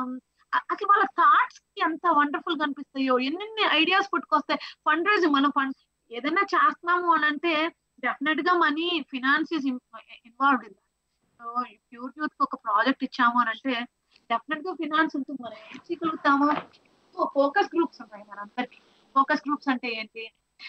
అసలు వాళ్ళ థాట్స్ కి ఎంత వండర్ఫుల్ గా అనిపిస్తాయో ఎన్నెన్ని ఐడియాస్ పుట్టుకొస్తే ఫండ్ రైజింగ్ మనం ఫండ్ ఏదైనా చేస్తున్నాము అని అంటే డెఫినెట్ గా money finance is involved in so pure youth కి ఒక ప్రాజెక్ట్ ఇచ్చాము అని అంటే డెఫినెట్ గా ఫినాన్స్ ఉంటుంది మనం ఏం చేయగలుగుతాము ఫోకస్ గ్రూప్స్ ఉన్నాయి మనందరికి ఫోకస్ గ్రూప్స్ అంటే ఏంటి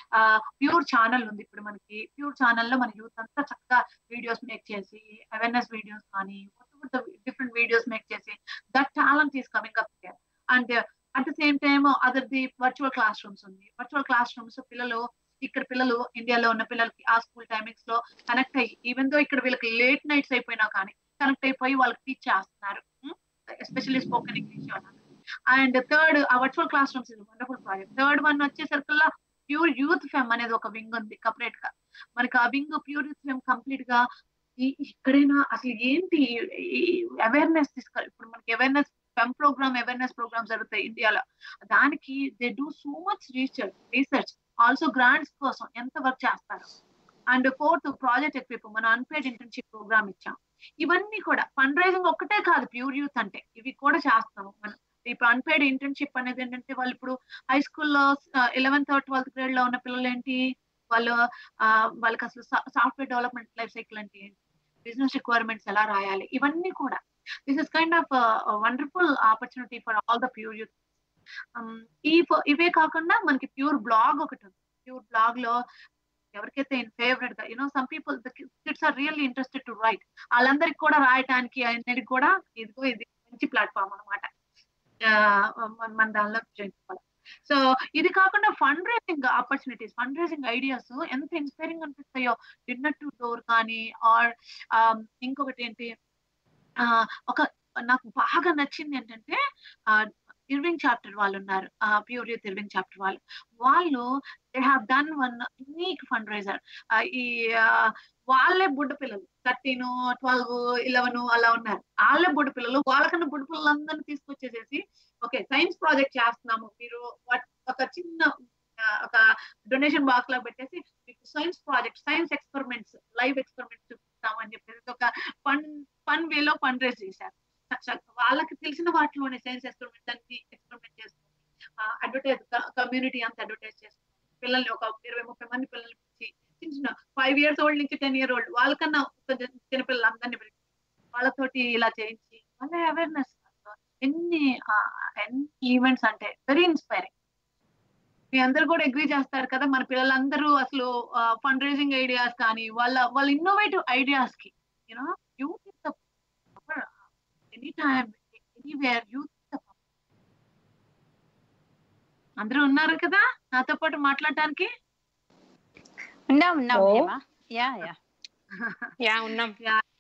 ప్యూర్ ఛానల్ ఉంది ఇప్పుడు మనకి ప్యూర్ ఛానల్లో మన యూత్ అంతా చక్కగా వీడియోస్ మేక్ చేసి అవేర్నెస్ వీడియోస్ కానీ డిఫరెంట్ వీడియోస్ మేక్ చేసి that talent is coming up and at the same time other the virtual classrooms ఉంది వర్చువల్ క్లాస్ రూమ్స్ పిల్లలు ఇక్కడ పిల్లలు ఇండియాలో ఉన్న పిల్లలకి ఆ స్కూల్ టైమింగ్స్ లో కనెక్ట్ అయ్యి ఈవెన్ దో ఇక్కడ వీళ్ళకి లేట్ నైట్స్ అయిపోయినా కానీ కనెక్ట్ అయిపోయి వాళ్ళకి టీచ్ చేస్తున్నారు especially spoken English and third ఆ వర్చువల్ క్లాస్ రూమ్స్ ఇది వండర్ఫుల్ ప్రాజెక్ట్ థర్డ్ వన్ వచ్చేసరికల్లా ప్యూర్ యూత్ ఫెమ్ అనేది ఒక వింగ్ ఉంది సపరేట్ గా మనకి ఆ wing pure youth fem complete గా ఇక్కడైనా అసలు ఏంటి అవేర్నెస్ తీసుకోవాలి ఇప్పుడు మనకి awareness fem program awareness program జరుగుతాయి ఇండియాలో దానికి they do so much research research also grants కోసం ఎంత వర్క్ చేస్తారు అండ్ ఫోర్త్ ప్రాజెక్ట్ ఎక్విప్ మనం అన్పేడ్ ఇంటర్న్షిప్ ప్రోగ్రామ్ ఇచ్చాం ఇవన్నీ కూడా ఫండ్ రైజింగ్ ఒక్కటే కాదు ప్యూర్ యూత్ అంటే ఇవి కూడా చేస్తాము మనం ఇప్పుడు అన్పేడ్ ఇంటర్న్షిప్ అనేది ఏంటంటే వాళ్ళు ఇప్పుడు హై స్కూల్లో ఎలెవెన్త్ ట్వెల్త్ గ్రేడ్ లో ఉన్న పిల్లలు ఏంటి వాళ్ళు వాళ్ళకి అసలు సాఫ్ట్వేర్ డెవలప్మెంట్ లైఫ్ సైకిల్ అంటే ఏంటి బిజినెస్ రిక్వైర్మెంట్స్ ఎలా రాయాలి ఇవన్నీ కూడా this is kind of wonderful opportunity for all the pure youth ఈ ఇవే కాకుండా మనకి ప్యూర్ బ్లాగ్ ఒకటి ఉంది ప్యూర్ బ్లాగ్ లో ఎవరికైతే ఫేవరెట్ గా you know some people the kids are really interested to write వాళ్ళందరికి కూడా రాయటానికి అనేది కూడా ఇదిగో ఇది మంచి ప్లాట్ఫామ్ అనమాట మన దానిలో చేయించుకోవాలి సో ఇది కాకుండా fund raising opportunities fund raising ideas ఎంత ఇన్స్పైరింగ్ అనిపిస్తాయో డిన్నర్ టు డోర్ కానీ ఆర్ ఇంకొకటి ఏంటి ఒక నాకు బాగా నచ్చింది ఏంటంటే ఇర్వింగ్ చాప్టర్ వాళ్ళు ఉన్నారు ప్యూర్ యూత్ ఇర్వింగ్ చాప్టర్ వాళ్ళు వాళ్ళు they have done one unique fund raiser ఈ వాళ్ళే బుడ్డ పిల్లలు థర్టీన్ ట్వెల్వ్ ఇలెవెన్ అలా ఉన్నారు వాళ్ళే బుడ్డ పిల్లలు వాళ్ళకన్నా బుడ్డ పిల్లలందరినీ తీసుకొచ్చేసేసి ఓకే సైన్స్ ప్రాజెక్ట్ చేస్తున్నాము మీరు what- ఒక చిన్న ఆ, ఒక డొనేషన్ బాక్స్ లా పెట్టేసి మీకు science project science experiments live experiments చూపిస్తాము అని చెప్పేసి ఒక ఫన్ ఫన్ వేలో ఫండ్ రేస్ చేశారు చ- వాళ్ళకి తెలిసిన వాటిలోనే సైన్స్ ఎక్స్పెరిమెంట్స్ అన్ని ఎక్స్పెరిమెంట్ చేస్తుంది అడ్వర్టైజ్ కమ్యూనిటీ అంతా అడ్వర్టైజ్ చేస్తుంది పిల్లల్ని ఒక ఇరవై ముప్పై మంది పిల్లల్ని పిలిచి చిన్న చిన్న ఫైవ్ ఇయర్స్ ఓల్డ్ నుంచి టెన్ ఇయర్ ఓల్డ్ వాళ్ళకన్నా కొంచెం చిన్న పిల్లలు అందరినీ పిలిచి వాళ్ళతోటి ఇలా చేయించి వాళ్ళ అవేర్నెస్ ఎన్ని ఆ, ఎన్ని ఈవెంట్స్ అంటే వెరీ ఇన్స్పైరింగ్ మీ అందరు కూడా అగ్రీ చేస్తారు కదా మన పిల్లలందరూ అసలు ఫండ్ రైజింగ్ ఐడియాస్ కానీ వాళ్ళ వాళ్ళ ఇన్నోవేటివ్ ఐడియాస్ కి you know youth is the any time anywhere youth అందరూ ఉన్నారు కదా నాతో పాటు మాట్లాడటానికి ఉన్నాం ఉన్నాం ఓ. హేమ యా యా యా ఉన్నాం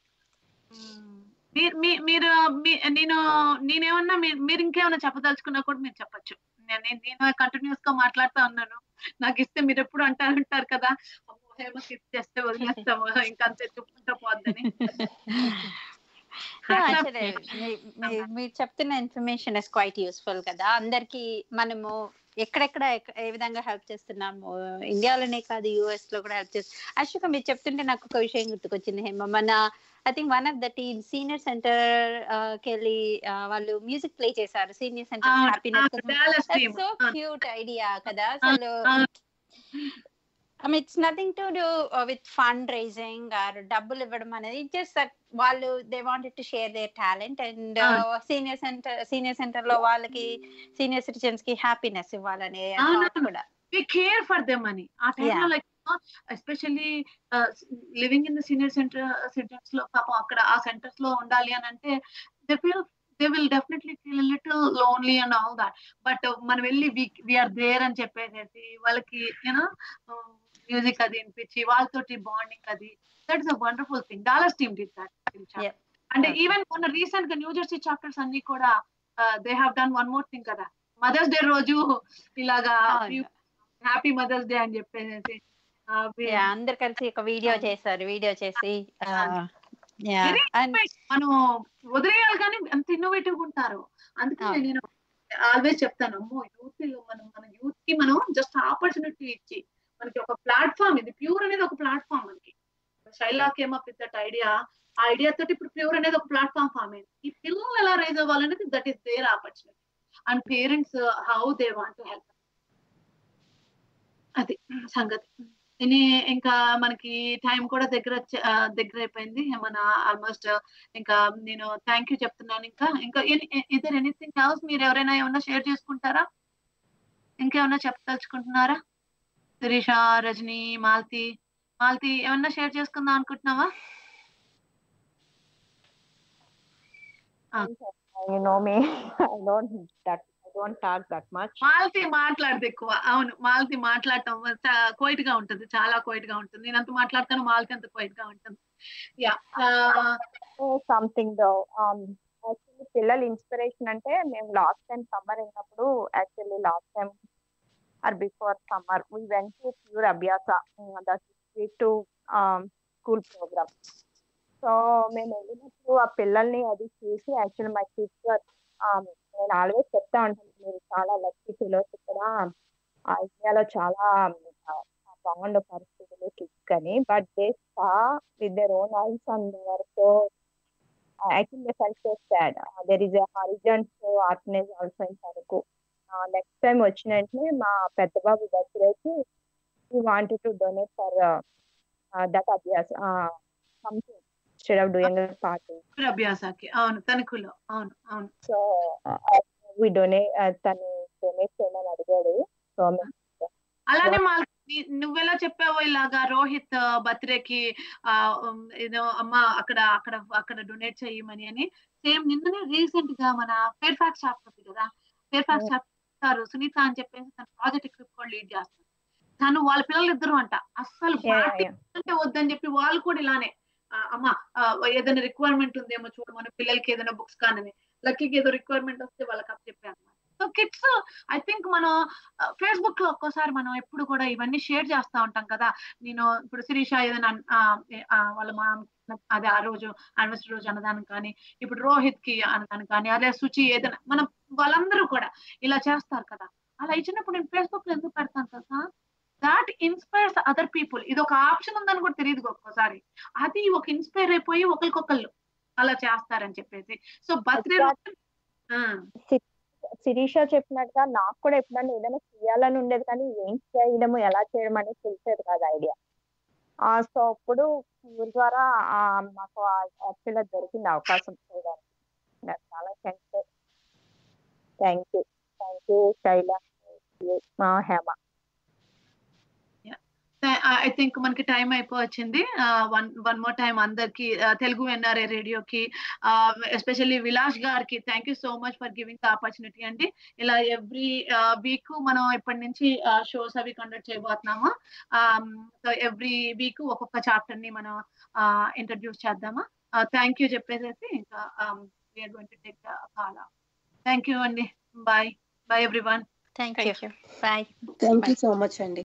మీరు మీ- మీరు మీ- నేను నేనేమన్నా మీ- మీరు ఇంకేమైనా చెప్పదలుచుకున్నా కూడా మీరు చెప్పొచ్చు నేను నేను- నేను కంటిన్యూస్ గా మాట్లాడుతా ఉన్నాను నాకు ఇస్తే మీరు ఎప్పుడు అంటారు అంటారు కదా అమ్మో హేమకి ఇచ్చేస్తే వదిలేస్తాము ఇంకా అంతే చెప్పుకుంటా పోద్దని యాక్చువల్లీ మీరు చెప్తున్న ఇన్ఫర్మేషన్ ఇస్ క్వైట్ యూస్ఫుల్ కదా అందరికి మనము ఎక్కడెక్కడ ఎక్క- ఏ విధంగా హెల్ప్ చేస్తున్నాము ఇండియాలోనే కాదు యుఎస్ లో కూడా హెల్ప్ చేస్తాం యాక్చువల్గా మీరు చెప్తుంటే నాకు ఒక విషయం గుర్తుకొచ్చింది హేమ మన I think one of the team senior center కెళ్ళి ఆ, వాళ్ళు మ్యూజిక్ ప్లే చేశారు senior center happiness Dallas team so cute idea కదా అసలు I mean it's nothing to do with fund raising or డబ్బులు ఇవ్వడం అనేది జస్ట్ దట్ వాళ్ళు they wanted to share their talent and senior center senior center లో వాళ్ళకి senior citizens కి happiness ఇవ్వాలనే అవును. thought కూడా వి కేర్ ఫర్ దెమ్ అని ఆ టైంలో Yeah. Like especially living in the senior center centers లో పాపం అక్కడ ఆ సెంటర్స్ లో ఉండాలి అని అంటే they feel they will definitely feel little lonely and all that but మనం వెళ్ళి వీఆర్ దేర్ అని చెప్పేసి వాళ్ళకి యూనో మ్యూజిక్ అది వినిపించి వాళ్ళతోటి బాండింగ్ అది that is a wonderful thing Dallas team did that Yeah. అంటే Okay. ఈవెన్ మొన్న రీసెంట్ గా న్యూ జెర్సీ చాప్టర్స్ అన్ని కూడా they have done one more thing కదా మదర్స్ డే రోజు ఇలాగా అవును. హ్యాపీ మదర్స్ డే అని చెప్పేసి ఆ, we- Yeah, అందరు కలిసి ఒక వీడియో చేశారు వీడియో చేసి యా Very అండ్ మనం వదిలేయాలి కానీ అంత ఇన్నోవేటివ్ గా ఉంటారు అందుకని అవును. నేను ఆల్వేస్ చెప్తాను అమ్మో యూత్ మనం మన యూత్ కి మనం జస్ట్ ఆపర్చునిటీ ఇచ్చి మనకి ఒక ప్లాట్ఫామ్ ఇది ప్యూర్ అనేది ఒక ప్లాట్ఫామ్ మనకి Shaila came up with that idea ఆ ఐడియా తోటి ఇప్పుడు ప్యూర్ అనేది ఒక ప్లాట్ఫామ్ ఫామ్ అయింది ఈ పిల్లలు ఎలా రైజ్ అవ్వాలనేది that is their opportunity and parents how they want to help అది సంగతి ఇని ఇంకా మనకి టైం కూడా దగ్గర వచ్చే- ఆ, దగ్గర అయిపోయింది మన ఆల్మోస్ట్ ఇంకా నేను థ్యాంక్ యూ చెప్తున్నాను ఇంకా ఇంకా ఇదర్ ఎనీథింగ్ ఎల్స్ మీరు ఎవరైనా ఏమన్నా షేర్ చేసుకుంటారా ఇంకేమన్నా చెప్పదలుచుకుంటున్నారా శిరీష రజని మాలతి మాలతి ఏమన్నా షేర్ చేసుకుందాం అనుకుంటున్నావా you know me i don't that i don't talk that much Malathi మాట్లాడదు ఎక్కువ అవును మాలతి మాట్లాడటం కోయిట్ గా ఉంటుంది చాలా కోయిట్ గా ఉంటుంది నేను అంత మాట్లాడతాను మాలతి అంత కోయిట్ గా ఉంటుంది yeah Oh, something though um actually పిల్లల ఇన్స్పిరేషన్ అంటే మేము లాస్ట్ టైం సమ్మర్ వెళ్ళినప్పుడు actually last time or before summer we went to pure Abhyasa to school program so మేము వెళ్ళినప్పుడు ఆ పిల్లల్ని అది చూసి యాక్చువల్లీ మై కిడ్స్ నేను ఆల్వేస్ చెప్తా ఉంటాను మీరు చాలా లక్కీ పిల్లర్స్ ఇక్కడ ఆ ఇండియాలో చాలా ఆ, బాగుండే పరిస్థితులు కిడ్స్ కానీ but they saw with their own eyes and work I think they felt so sad. Uh, there is a Horizon to Artness also in Taraku. Uh, next time వచ్చిన వెంటనే మా పెద్ద బాబు బర్త్డేకి we wanted to donate for uh, uh, that అభ్యాస uh, something instead of doing a party. అభ్యాసాకి అవును తణుకులో అవును అవును So uh, we donate uh, తను donate చేయమని అడిగాడు సో అలానే మాలతి నువ్వెలా చెప్పావో ఇలాగా రోహిత్ బర్త్డేకి ఆ ఉమ్, ఏదో అమ్మ అక్కడ అక్కడ అక్కడ డొనేట్ చేయమని అని సేమ్ నిన్ననే రీసెంట్ గా మన ఫేర్ ఫ్యాక్స్ చాప్టర్ కదా ఫేర్ ఫ్యాక్స్ చాప్టర్ సునీత అని చెప్పేసి తన ప్రాజెక్ట్ ఎక్విప్ కూడా లీడ్ చేస్తుంది తను వాళ్ళ పిల్లలు ఇద్దరు అంట అస్సలు పార్టీ అంటే వద్దని చెప్పి వాళ్ళు కూడా ఇలానే ఆ, అమ్మ ఆ, ఏదైనా రిక్వైర్మెంట్ ఉందేమో చూడు మన పిల్లలకి ఏదైనా బుక్స్ కానీ లక్కీకి ఏదో రిక్వైర్మెంట్ వస్తే వాళ్ళకి అప్ చెప్పాను సో కిడ్స్ ఐ థింక్ మనం ఫేస్బుక్ లో ఒక్కోసారి మనం ఎప్పుడు కూడా ఇవన్నీ షేర్ చేస్తా ఉంటాం కదా నేను ఇప్పుడు శిరీష ఏదైనా అన్- ఆ, ఏ- ఆ, వాళ్ళ మా అదే ఆ రోజు యానివర్సరీ రోజు అన్నదానం కానీ ఇప్పుడు రోహిత్ కి అన్నదానం కానీ అదే సుచి ఏదైనా మనం వాళ్ళందరూ కూడా ఇలా చేస్తారు కదా అలా ఇచ్చినప్పుడు నేను ఫేస్బుక్ లో ఎందుకు పెడతాను కదా దాట్ ఇన్స్పైర్స్ అదర్ పీపుల్ ఇది ఒక ఆప్షన్ ఉందని కూడా తెలియదు ఒక్కోసారి అది ఒక ఇన్స్పైర్ అయిపోయి ఒకరికొకళ్ళు అలా చేస్తారని చెప్పేసి సో బర్త్డే సి- శిరీష చెప్పినట్టుగా నాకు కూడా ఎప్పుడన్నా ఏదైనా చేయాలని ఉండేది కానీ ఏం చేయడము ఎలా చేయడం అనేది తెలిసేది కాదు ఐడియా ఆ సో అప్పుడు ఊరి ద్వారా ఆ, మాకు యాక్చువల్గా దొరికింది అవకాశం చేయడానికి నాకు చాలా thanks thank you thank you Shaila మా హేమ ఐ థింక్ మనకి టైం అయిపోవచ్చింది వన్ వన్ మోర్ టైం అందరికి తెలుగు ఎన్ఆర్ఏ రేడియోకి ఎస్పెషల్లీ విలాస్ గారికి thank you so much for giving the opportunity అండి ఇలా ఎవ్రీ వీక్ మనం ఇప్పటి నుంచి షోస్ అవి కండక్ట్ చేయబోతున్నాము సో ఎవ్రీ వీక్ ఒక్కొక్క చాప్టర్ ని మనం ఇంట్రడ్యూస్ చేద్దామా థ్యాంక్ యూ చెప్పేసేసి ఇంకా we are going to take call thank you అండి bye bye everyone thank you thank you bye thank you so much అండి